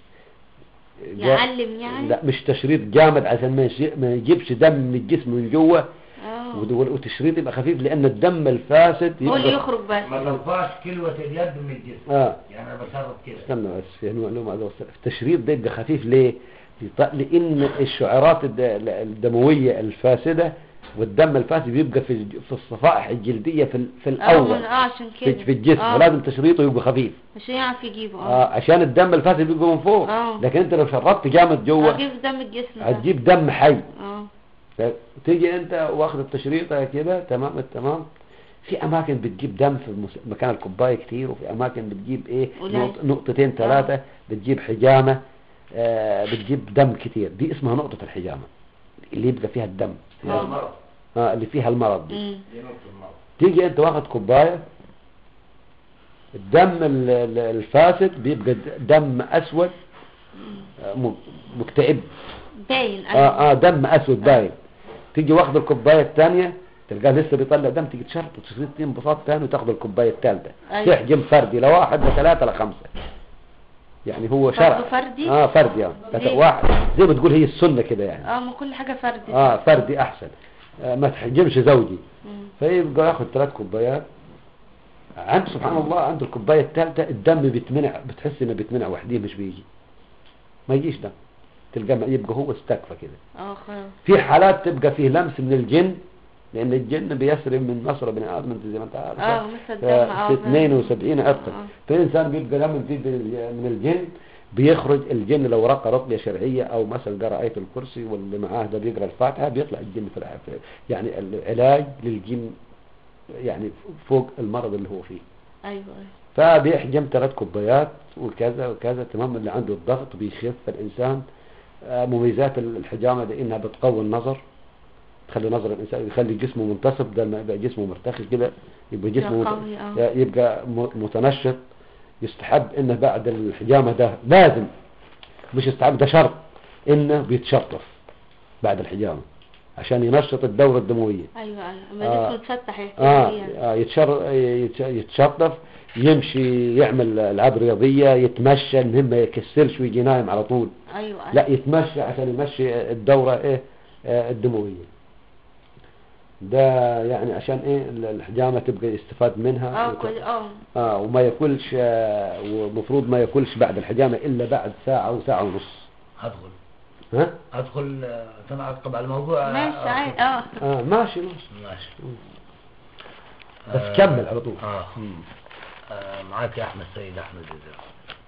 جا- يعلم يعني لا مش تشريط جامد عشان ما يشي- ما يجيبش دم من الجسم من جوه اه ود- والتشريط يبقى خفيف لأن الدم الفاسد هو اللي يبقى يخرج بس ما ترفعش كلوة اليد من الجسم اه يعني انا بشرط كده استنى بس في معلومة عايز أوصل التشريط ده يبقى خفيف ليه؟ يط- لأن الشعيرات الد- الدموية الفاسدة والدم الفاسد بيبقى في الج- في الصفائح الجلدية في ال- في اه الأول من- اه عشان في, كده في الجسم اه فلازم تشريطه يبقى خفيف عشان يعرف يجيبه آه اه عشان الدم الفاسد بيبقى من فوق آه. لكن انت لو شرطت جامد جوه اجيب دم الجسم ده. هتجيب دم حي اه تيجي انت واخد التشريطه كده تمام التمام في اماكن بتجيب دم في المس- مكان الكوبايه كتير وفي اماكن بتجيب ايه قليل. نقط نقطتين ثلاثه بتجيب حجامه آه بتجيب دم كتير دي اسمها نقطه الحجامه اللي يبقى فيها الدم فيها المرض آه اللي فيها المرض دي مم. دي نقطة المرض تيجي انت واخد كوبايه الدم ال- ال- الفاسد بيبقى د- دم اسود آه، م- مكتئب باين ايوه اه اه دم اسود باين تيجي واخد الكوبايه الثانيه تلقاه لسه بيطلع دم تيجي تشرب وتصير انبساط ثاني وتاخد الكوبايه الثالثه أيوة. تحجم فردي لواحد لثلاثه لخمسه يعني هو شرع برضه فردي؟ اه فردي اه ليه؟ واحد زي ما تقول هي السنه كده يعني اه ما كل حاجة فردي اه فردي احسن آه ما تحجمش زوجي مم. فيبقى ياخد ثلاث كوبايات عنده سبحان الله عنده الكوبايه الثالثه الدم بيتمنع بتحس انه بيتمنع وحده مش بيجي ما يجيش دم تلقاه يبقى هو استكفى كده اه خلاص في حالات تبقى فيه لمس من الجن لان الجن بيسرب من نصر بني ادم انت زي ما انت عارف اه مثل الدم اه في 72 عرقا آه. فالانسان بيبقى لما فيه بال- من الجن بيخرج الجن لو رقى رقيه شرعيه او مثلا قرا ايه الكرسي واللي معاه ده بيقرا الفاتحه بيطلع الجن في الع- في- يعني العلاج للجن يعني فوق المرض اللي هو فيه ايوه ايوه فبيحجم ثلاث كوبايات وكذا وكذا تمام اللي عنده الضغط بيخف الانسان آه، مميزات الحجامه دي انها بتقوي النظر تخلي نظر الانسان يخلي جسمه منتصب ده ما يبقى جسمه مرتخي كده يبقى جسمه يبقى مت- قوي، آه. يبقى م- متنشط يستحب انه بعد الحجامه ده لازم مش يستحب ده شرط انه بيتشطف بعد الحجامه عشان ينشط الدوره الدمويه ايوه ايوه اما آه. جسمه اتفتح يحتاج آه يعني. آه يتشر يتش- يتشطف يمشي يعمل العاب رياضيه يتمشى المهم ما يكسلش ويجي نايم على طول ايوه ايوه لا يتمشى عشان يمشي الدوره ايه آه الدمويه ده يعني عشان ايه ال- الحجامه تبقى يستفاد منها اه وت- كل اه اه وما ياكلش آه ومفروض ما ياكلش بعد الحجامه الا بعد ساعه وساعه ونص ادخل ها ادخل آه، عشان اعقب على الموضوع ماشي آه، عادي اه اه ماشي ماشي ماشي بس آه، كمل على طول اه آه، معاك يا احمد سيد احمد زيزر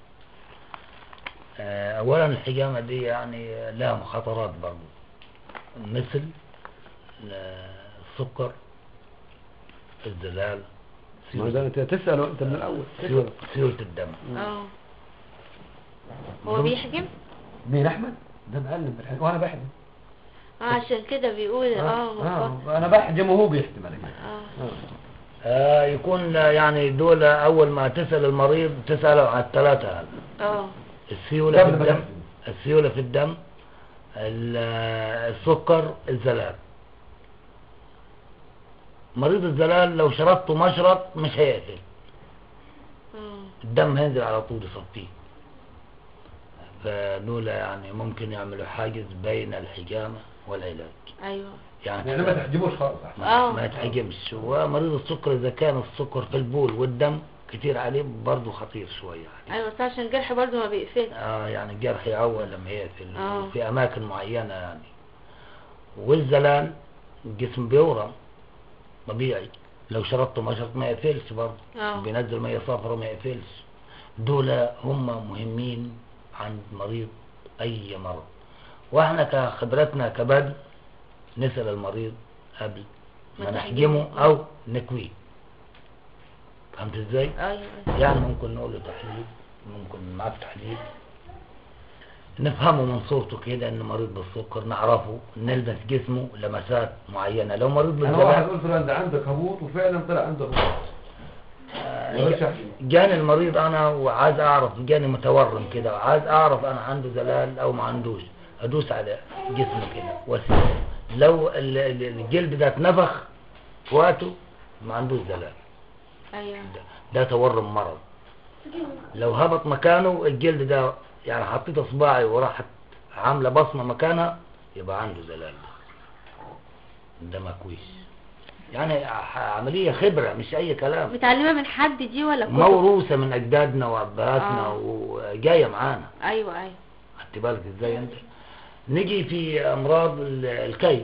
آه، اولا الحجامه دي يعني لها مخاطرات برضو مثل آه، السكر الزلال ما ده انت تساله انت من الاول تسأله. سيولة- سيولة الدم اه هو بيحجم مين احمد ده معلم بالحجم وانا بحجم اه عشان كده بيقول اه مفكر. آه انا بحجم وهو بيحجم انا اه آه. آه، يكون آه، يعني دول اول ما تسال المريض تساله على الثلاثه هذا اه السيولة في قبل ما الدم تحجم. السيولة في الدم ال- السكر الزلال مريض الزلال لو شربته مشرط مش هيقفل اه الدم هينزل على طول يصفيه فدول يعني ممكن يعملوا حاجز بين الحجامة والعلاج ايوه يعني, يعني ما تحجموش خالص ما, آه. ما يتحجمش ومريض السكر إذا كان السكر في البول والدم كتير عليه برضه خطير شوية يعني. ايوه بس عشان الجرح برضه ما بيقفلش آه يعني الجرح يعور لما يقفل آه. في أماكن معينة يعني والزلال الجسم بيورم طبيعي لو شربته مشرط ما يقفلش برضه اه بينزل مية صفرا ما يقفلش دول هم مهمين عند مريض أي مرض وإحنا كخبرتنا كبدو نسأل المريض قبل ما ما تحجمه. نحجمه أو نكويه فهمت ازاي؟ ايوه يعني ممكن نقول له تحليل ممكن معاك تحليل نفهمه من صورته كده انه مريض بالسكر نعرفه نلبس جسمه لمسات معينة لو مريض انا واحد بالزلال قلت له انت عندك هبوط وفعلا طلع عنده هبوط وليش أحجم. جاني المريض انا وعايز اعرف جاني متورم كده وعايز اعرف انا عنده زلال او ما عندوش ادوس على جسمه كده واسيبه لو ال- ال- الجلد ده اتنفخ في وقته ما عندوش زلال ايوه ده, ده تورم مرض لو هبط مكانه الجلد ده يعني حطيت اصبعي وراحت عامله بصمه مكانها يبقى عنده زلال ده مكويس يعني ع- عمليه خبره مش اي كلام متعلمة من حد دي ولا كتب؟ موروثه من اجدادنا وابهاتنا آه. وجايه معانا ايوه ايوه خدت بالك ازاي انت نيجي في امراض ال- الكي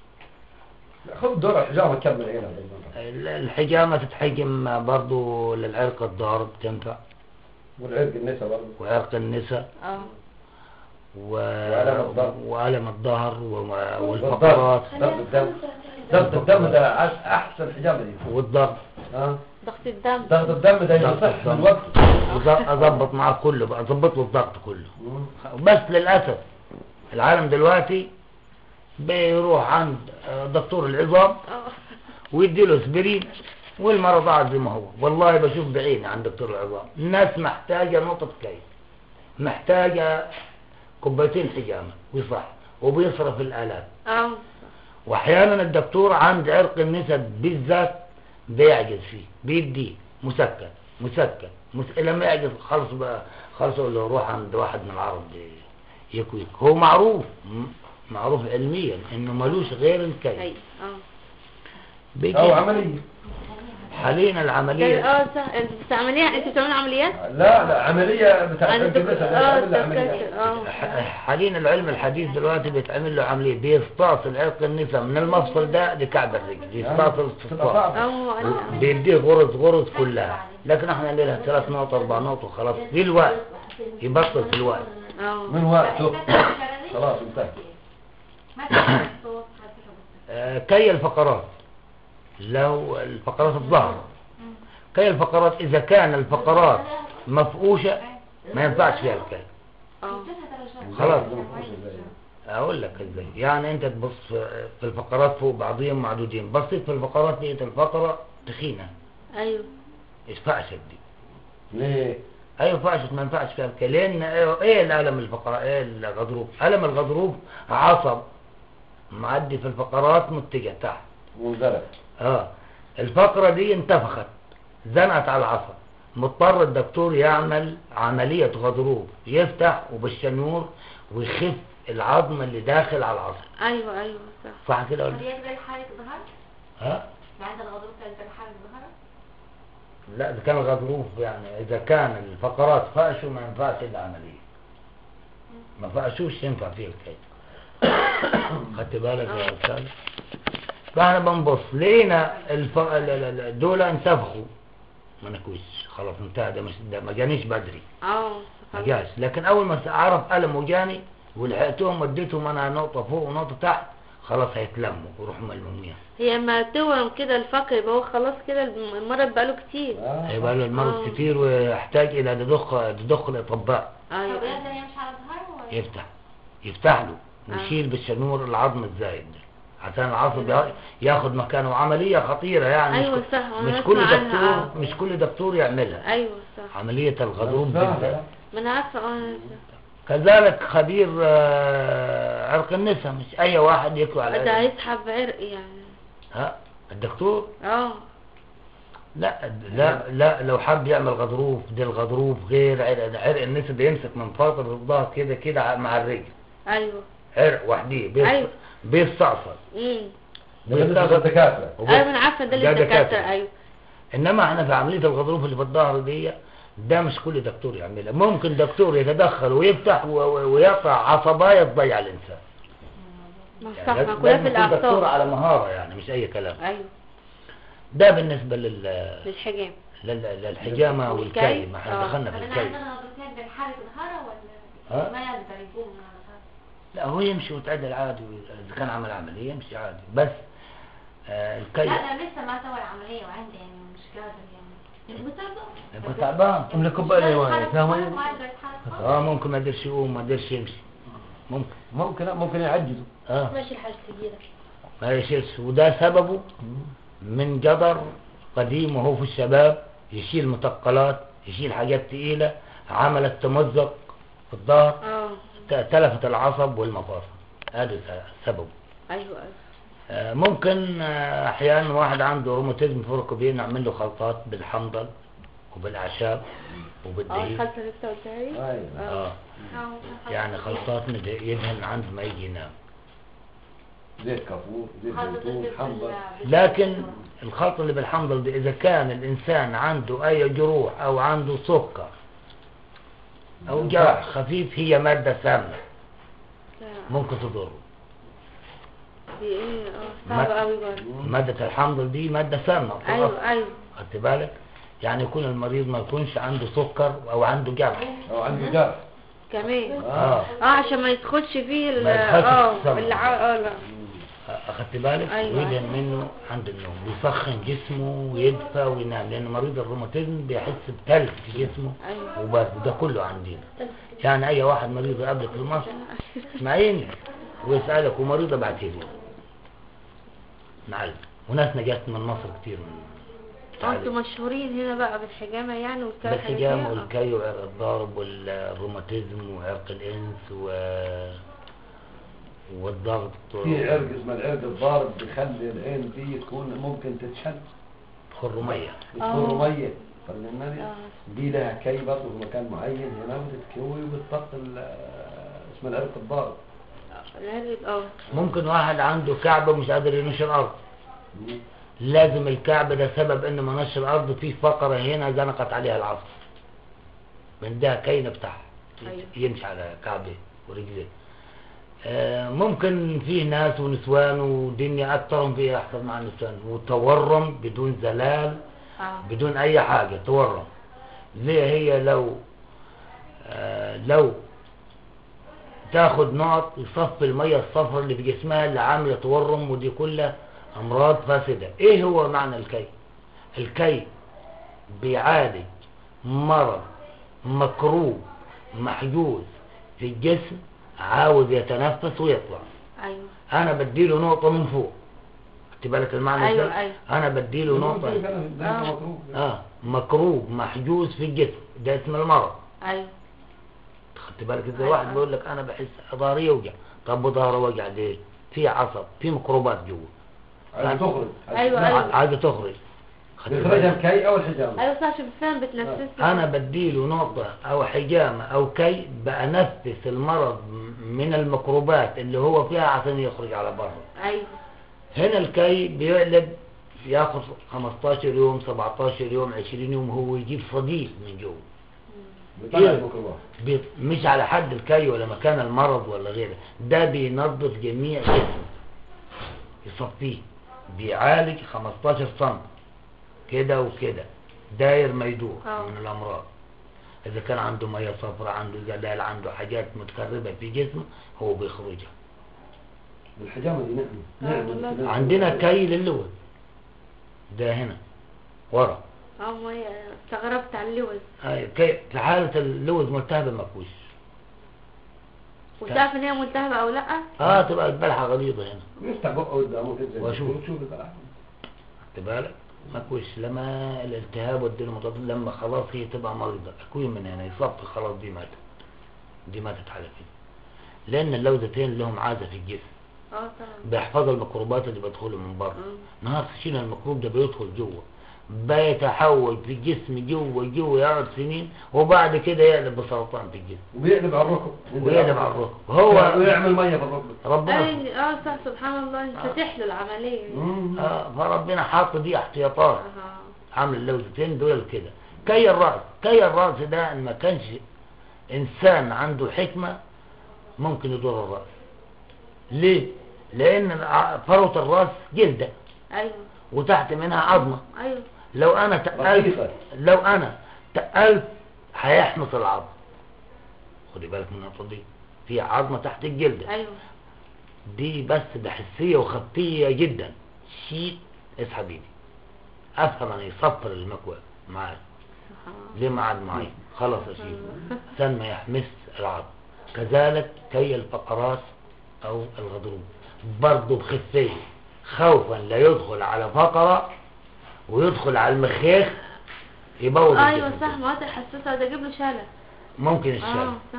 خذ دور الحجامه كمل هنا ال- الحجامه تتحجم برضو للعرق الضار بتنفع والعرق النساء برضه وعرق النساء اه و... وألم الظهر. وألم الظهر و... والضغط والفقرات ضغط الدم ضغط الدم ده عس- احسن حجامه دي والضغط ها ضغط الدم ضغط الدم ده ضغط يصح الدم. من وقت وض- اظبط معاه كله بقى اظبط له الضغط كله بس للاسف العالم دلوقتي بيروح عند آه، دكتور العظام اه ويدي له اسبرين والمرض قاعد زي ما هو والله بشوف بعيني عند دكتور العظام الناس محتاجه نقطه كي محتاجه كوبايتين حجامه ويصح وبيصرف الآلاف اه واحيانا الدكتور عند عرق النسب بالذات بيعجز فيه بيديه مسكن مسكن مس... لما يعجز خلص بقى خلص يقول له روح عند واحد من العرب يكويك هو معروف م- معروف علميا انه ملوش غير الكي ايوه اه بيجي أو عملية حاليا ده- العملية اه صح انت بتعمليها انت بتعملي عمليات لا لا عملية بتاعت انا الجبسة دك- ده اه يعمل له عملية دكاتره اه ح- حاليا العلم الحديث دلوقتي بيتعمل له عملية بيستأصل عرق النساء من المفصل ده لكعب الرجل يستأصل تبقى الصفار صعبة اه أنا- بيديه غرز غرز كلها لكن احنا لنا ثلاث نقط اربع نقط وخلاص دي الوقت يبطل في الوقت اه من وقته خلاص انتهى آه، كي الفقرات لو الفقرات الظهر كي الفقرات اذا كان الفقرات مفقوشة ما ينفعش فيها الكي اه خلاص اقول لك ازاي يعني انت تبص في في الفقرات فوق بعضهم معدودين بصيت في الفقرات لقيت الفقرة تخينة ايوه فقشت دي ليه؟ ايوه فقشت ما ينفعش فيها الكي لان ايه الالم الفقرة ايه الغضروف الم الغضروف عصب معدي في الفقرات متجه تحت منزلق اه الفقرة دي انتفخت زنقت على العصب مضطر الدكتور يعمل عملية غضروف يفتح وبالشنيور ويخف العظم اللي داخل على العصب ايوه ايوه صح صح كده ولا هي زي حالة ظهر ها عند الغضروف زي حالة ظهر لا اذا كان الغضروف يعني اذا كان الفقرات فقشوا ما ينفعش الا عملية ما فقشوش ينفع فيه الكيد خدت بالك يا استاذ فاحنا بنبص لقينا الف... ال- ال- ال- دول انتفخوا ما نكويش خلاص انتهى ده مش ده ما جانيش بدري اه ما خلاص. جاش لكن اول ما اعرف الم وجاني ولحقتهم وديتهم انا نقطه فوق ونقطه تحت خلاص هيتلموا ويروحوا ملمومين هي ما تورم كده الفقر يبقى هو خلاص كده المرض بقاله كتير هيبقى له المرض آه. كتير ويحتاج الى تدخل تدخل الاطباء ايوه طب يقدر يمشي على ظهره ولا يفتح يفتح له آه. ويشيل بالشنور العظم الزايد ده عشان العصب يا- ياخد مكانه عملية خطيرة يعني ايوه مش, صح مش انا كل اسمع دكتور عنها مش كل دكتور يعملها ايوه صح عملية الغضروف بالذات ما انا عارفه اه كذلك خبير آه، عرق النساء مش اي واحد يكوي على ده عرق. هيسحب عرق يعني ها الدكتور اه لا لا لا لو حب يعمل غضروف ده الغضروف غير عرق عرق النساء بيمسك من فترة الظهر كده كده مع الرجل ايوه عرق وحديه بيص- أيوة. بيستعصر امم ده بالنسبة للدكاترة وبص- ايوه انا عارفه ده ده الدكاتره دكاترة. ايوه انما احنا في عمليه الغضروف اللي في الظهر دي ده مش كل دكتور يعملها ممكن دكتور يتدخل ويفتح و- و- ويقطع عصبايه تضيع الانسان ما يعني صح ما لازم- كلها في لازم يكون دكتور الاعصاب على مهاره يعني مش اي كلام ايوه ده بالنسبه لل... للحجام لل... للحجامه والكي. والكي ما احنا آه. دخلنا طب في انا الكي عندنا غضروفات بين حالة ظهر ها؟ ولا ما يقدر يقوم من على ظهره لا هو يمشي ويتعدل عادي اذا كان عمل عمليه يمشي عادي بس آه الكي لا انا لسه ما سوى العملية وعندي يعني مش قادر يعني يبقى تعبان من كوباية ايوان فاهم ما يقدر يتحرك اه ممكن ما قدرش يقوم ما قدرش يمشي ممكن ممكن لا ممكن يعجزوا اه ماشي الحالة كبيرة ما يشيلش وده سببه من جدر قديم وهو في الشباب يشيل مثقلات يشيل حاجات تقيلة عملت تمزق في الظهر اه ت- تلفت العصب والمفاصل هذا س- سببه ايوه ايوه آه، ممكن آه، احيانا واحد عنده روماتيزم في ركبيه نعمل له خلطات بالحنظل وبالاعشاب اه وبالدقيق الخلطه اللي انت قلتها لي ايوه اه يعني خلطات ند- يدهن عند ما يجي ينام زيت كافور زيت زيتون حنظل لكن الخلط اللي بالحنظل دي إذا كان الإنسان عنده أي جروح أو عنده سكر أو جرح خفيف هي مادة سامة ممكن تضره دي ايه اه صعبه ما- قوي برضه مادة الحنظل دي مادة سامة في الأصل. ايوه ايوه خدت بالك يعني يكون المريض ما يكونش عنده سكر أو عنده جرح او عنده جرح كمان آه اه عشان ما يدخلش فيه ال- ما يدخلش في اه السم. الع- اه لا أخدت بالك أيوة. ويدهن منه عند النوم بيسخن جسمه ويدفى وينام لأن مريض الروماتيزم بيحس بتلج في جسمه ايوه وبس ده كله عندنا يعني اي واحد مريض يقابلك في مصر اسمعيني ويسألك ومريض ابعتيه لي معلم وناس نجات من مصر كتير من اه انتوا مشهورين هنا بقى بالحجامه يعني والكلام بالحجام والكي وعرق الضارب والروماتيزم وعرق الانس و والضغط في عرق اسمه العرق الضارب بيخلي العين دي تكون ممكن تتشل تخر مية بتكون مية فالنبي دي لها كي برضه في مكان معين هنا بتتكوي وبتطق ال- اسمه العرق الضارب الهرب اه ممكن واحد عنده كعبة ومش قادر ينشر الأرض لازم الكعبة ده سبب ان منش الأرض فيه فقرة هنا زنقت عليها العصر من ده كين بتاعها أيوة. يمشي على كعبه ورجليه آه، ممكن فيه ناس ونسوان ودنيا أكثرهم فيها أحسن مع النسوان وتورم بدون زلال اه بدون أي حاجة تورم زي هي لو آه، لو تاخد نقط يصفي المية الصفراء اللي في جسمها اللي عاملة تورم ودي كلها أمراض فاسدة إيه هو معنى الكي الكي بيعالج مرض مكروب محجوز في الجسم عاوز يتنفس ويطلع ايوه أنا بديله نقطة من فوق خدت بالك المعنى أيوة، إزاي؟ أيوة. أنا بديله نقطة اه مكروب محجوز في الجسم ده اسم المرض ايوه خدت بالك ازاي أيوة. واحد بيقول لك انا بحس ظهري يوجع طب وظهره وجع ليه في عصب في ميكروبات جوه عايز تخرج أيوة، لا، أيوة. عايزه تخرج خدت بيخرجها بالك؟ الكي او الحجامة ايوه صح شوف فين بتنفس انا بديله نقطة او حجامة او كي بنفس المرض من الميكروبات اللي هو فيها عشان يخرج على بره ايوه هنا الكي بيقلب ياخد 15 يوم 17 يوم 20 يوم هو يجيب صديد من جوه بيطلع إيه؟ الميكروبات بي- مش على حد الكي ولا مكان المرض ولا غيره ده بينظف جميع جسمه يصفيه بيعالج 15 سم كده وكده داير ما يدور آه. من الامراض اذا كان عنده ميه صفراء عنده جلال عنده حاجات متكربه في جسمه هو بيخرجها الحجامة دي نعمة والله. نعمة عندنا كي للوز ده هنا ورا اه ما هي استغربت على اللوز هاي كي في حاله اللوز ملتهبه مكوش وتعرف ان هي ملتهبه او لا اه تبقى البلحه غليظه هنا يفتح بقه قدامه كده وأشوف. وتشوف البلح خدت بالك مكوش لما الالتهاب والدين المضاد لما خلاص هي تبقى مريضة اكوي من هنا يصفي خلاص دي ماتت دي ماتت على كده لان اللوزتين لهم عازة في الجسم اه طبعا بيحفظوا الميكروبات اللي بتدخل من بره مم. نهار تشيل الميكروب ده بيدخل جوه بيتحول في الجسم جوه جوه يقعد سنين وبعد كده يقلب بسرطان في الجسم وبيقلب على الركب ويقلب على الركب هو ويعمل مية في الركب ربنا اي اه صح سبحان الله فتح له العمليه مم. آه فربنا حاط دي احتياطات اه عامل اللوزتين دول كده كي الرأس كي الرأس ده ان ما كانش انسان عنده حكمة ممكن يضر الرأس ليه لان الع- فروة الرأس جلدة ايوه وتحت منها عظمة ايوه لو انا تقلت رقيقة. لو انا تقلت هيحمص العظم خدي بالك من النقطة دي في عظمة تحت الجلدة ايوه دي بس بحسية وخطية جدا شيء اسحب ايدي افهم ان يصفر المكوى معاك سبحان الله ليه معاد معين خلاص اشيله عشان ما يحمس العظم كذلك كي الفقرات او الغضروف برضه بخفية خوفا لا يدخل على فقرة ويدخل على المخيخ يبوظ ايوه الجسم صح كله. مناطق حساسه ده يجيب له شلل ممكن اه الشلل صح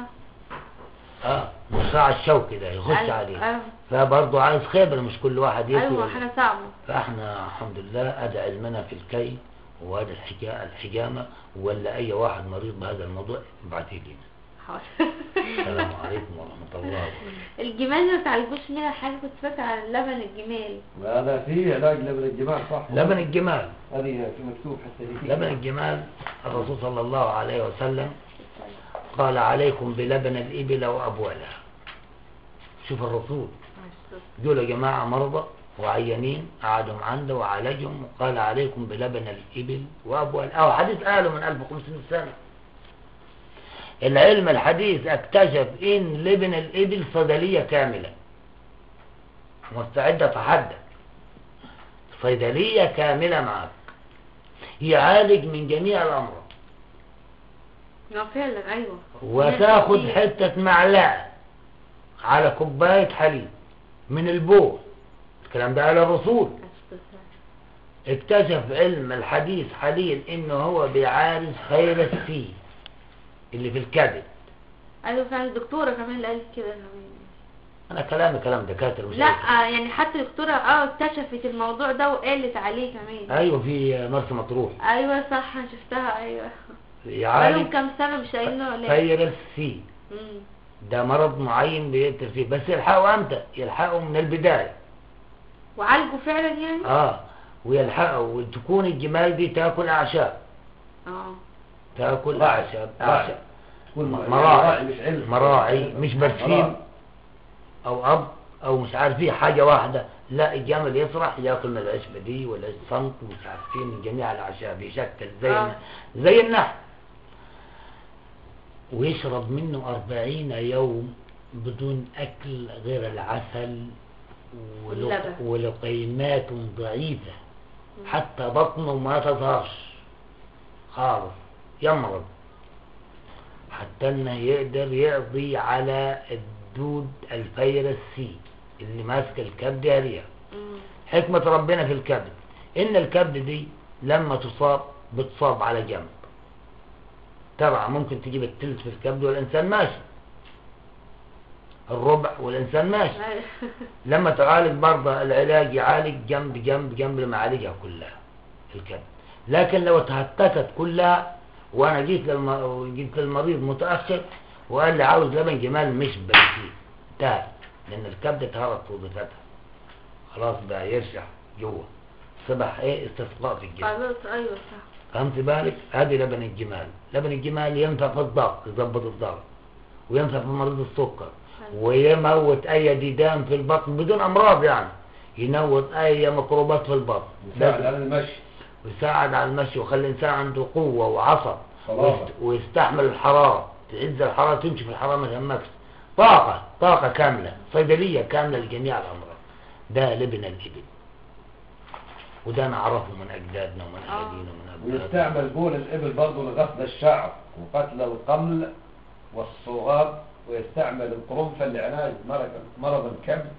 اه مصراع الشوكي ده يخش أيوة، عليه أيوة. فبرضه عايز خبرة مش كل واحد يكوي ايوه ولا- حاجه صعبه فاحنا الحمد لله ادى علمنا في الكي وهذا الحجا- الحجامة ولا اي واحد مريض بهذا الموضوع ابعتيه لنا حاضر. السلام عليكم ورحمة الله وبركاته الجمال ما تعالجوش منها حاجه كنت فاكره عن لبن الجمال هذا في علاج لبن الجمال صح لبن الجمال هذه في مكتوب حتى دي لبن الجمال الرسول صلى الله عليه وسلم قال عليكم بلبن الإبل وأبوالها شوف الرسول دول يا جماعة مرضى وعيانين قعدهم عنده وعالجهم وقال عليكم بلبن الإبل وأبوالها أو حديث قاله من 1500 سنة العلم الحديث اكتشف ان لبن الإبل صيدلية كاملة مستعدة تحدى صيدلية كاملة معك يعالج من جميع الأمراض اه فعلا ايوه وتاخد كتير. حتة معلقة على كوباية حليب من البول الكلام ده على الرسول اكتشف علم الحديث حاليا انه هو بيعالج فيروس سي اللي في الكبد ايوه فعلا الدكتوره كمان اللي قالت كده كمان انا كلامي كلام دكاتره مش لا أي يعني حتى الدكتورة اه اكتشفت الموضوع ده وقالت عليه كمان كلام. ايوه في مرسى مطروح ايوه صح انا شفتها ايوه بقالهم يعالج كام سنة مش قايلين له ولا ايه فيروس سي مم. ده مرض معين بيقتل فيه بس يلحقوا امتى يلحقوا من البدايه وعالجوا فعلا يعني اه ويلحقوا وتكون الجمال دي تاكل اعشاب اه تاكل راعي. اعشاب راعي. اعشاب تكون مراعي مش علم مراعي مش برسيم مراعي. او اب او مش عارف ايه حاجه واحده لا الجمل يسرح ياكل من العشبه دي ولا الصمت ومش عارف ايه من جميع الاعشاب يشكل زي آه. زي النحل ويشرب منه أربعين يوم بدون أكل غير العسل ولق... واللبن. ولقيمات ضعيفة حتى بطنه ما تظهرش خالص يمرض حتى انه يقدر يقضي على الدود الفيروس سي اللي ماسك الكبد هريا مم. حكمة ربنا في الكبد إن الكبد دي لما تصاب بتصاب على جنب ترى ممكن تجيب التلت في الكبد والإنسان ماشي الربع والإنسان ماشي أيوة. لما تعالج مرضى العلاج يعالج جنب جنب جنب لما يعالجها كلها الكبد لكن لو تهتكت كلها وانا جيت للم... جيت للمريض متاخر وقال لي عاوز لبن جمال مش بنسيب انتهى لان الكبد اتهرت في وظيفتها خلاص بقى يرشح جوه صبح ايه استسقاء في الجسم خلاص ايوه صح فهمت بالك ادي لبن الجمال لبن الجمال ينفع في الضغط يظبط الضغط وينفع في مريض السكر ويموت اي ديدان في البطن بدون امراض يعني يموت اي ميكروبات في البطن يساعد على المشي ويساعد على المشي ويخلي الانسان عنده قوه وعصب صلابة. ويست- ويستحمل الحراره تعز الحراره تمشي في الحراره ما يهمكش طاقه طاقه كامله صيدليه كامله لجميع الامراض ده لبن الابل وده نعرفه من اجدادنا ومن آه. اهالينا ومن ابنائنا ويستعمل بول الإبل برضه لغسل الشعر وقتل القمل والصغاب ويستعمل القرنفل لعلاج مرض مرض الكبد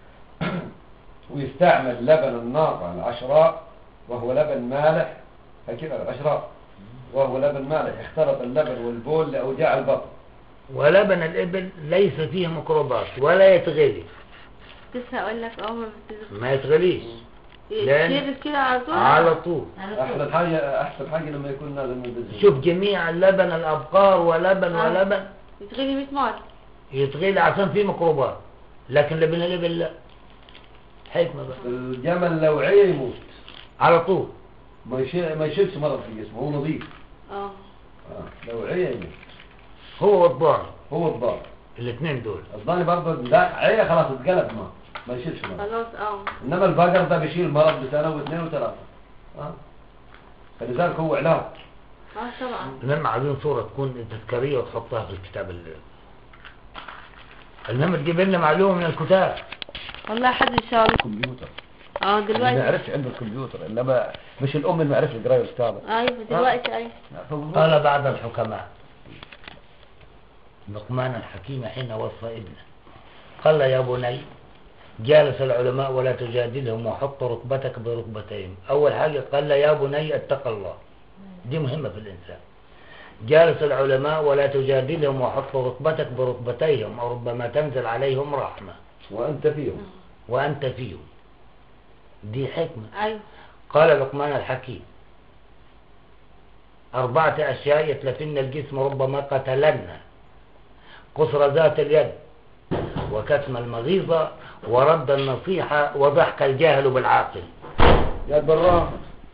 ويستعمل لبن الناقة العشراء وهو لبن مالح هكذا العشراء وهو لبن مالح اختلط اللبن والبول لأوجاع البطن ولبن الابل ليس فيه ميكروبات ولا يتغلي لسه اقول لك اه ما بتز- ما يتغليش لأن- يشيل كده على طول على طول أحسن حاجة أحسن حاجة لما يكون نازل من البنزين شوف جميع لبن الابقار ولبن آه. ولبن يتغلي 100 مرة يتغلي عشان فيه ميكروبات لكن لبن الابل لا حكمه بقى الجمل لو عي يموت على طول ما يشيل ما يشيلش مرض في جسمه هو نظيف اه آه. لو عي يموت هو والضان هو الضار الاثنين دول الضاني برضه لا عي خلاص اتقلب ما ما يشيلش مرض خلاص اه انما البقر ده بيشيل مرض بسنه واثنين وثلاثه اه فلذلك هو علاج اه طبعا المهم عايزين صورة تكون تذكارية وتحطها في الكتاب اللي المهم تجيب لنا معلومة من الكتاب والله حد ان شاء الله كمبيوتر اه ما دلوقتي يعرفش عنده الكمبيوتر انما مش الام اللي ما يعرفش القرايه والكتابه ايوه دلوقتي ايوه قال بعض الحكماء لقمان الحكيم حين وصى ابنه قال يا بني جالس العلماء ولا تجادلهم وحط ركبتك بركبتين أول حاجة قال يا بني اتق الله دي مهمة في الإنسان جالس العلماء ولا تجادلهم وحط ركبتك بركبتيهم أو ربما تنزل عليهم رحمة وانت فيهم وأنت فيهم دي حكمة ايوه قال لقمان الحكيم أربعة أشياء يتلفن الجسم ربما قتلن قصر ذات اليد وكتم المغيظة ورد النصيحة وضحك الجاهل بالعاقل يا بالراحه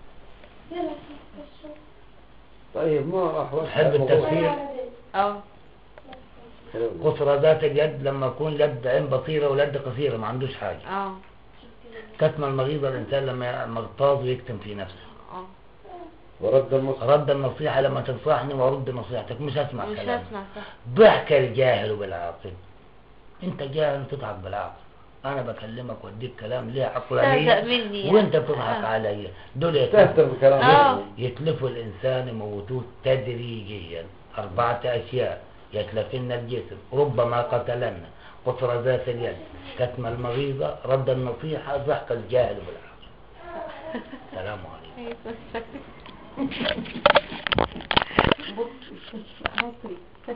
طيب ما راح تحب التفسير اه قصر ذات اليد لما يكون يد عين بصيرة واليد قصيرة ما عندوش حاجة اه كتم المغيظة الإنسان لما مغتاظ ويكتم في نفسه اه ورد المصر رد النصيحة لما تنصحني وأرد نصيحتك مش هسمع مش كلامك هسمع صح ضحك الجاهل بالعاقل انت جاهل تضحك بالعقل انا بكلمك واديك كلام ليه تهزأ عقلانية مني يعني. وانت بتضحك آه. عليا دول تهتم يتلفوا بكلام آه. يتلفوا الانسان يموتوه تدريجيا اربعة اشياء يتلفن الجسم ربما قتلن قصر ذات اليد كتم المغيظة رد النصيحة ضحك الجاهل بالعقل السلام عليكم ايوه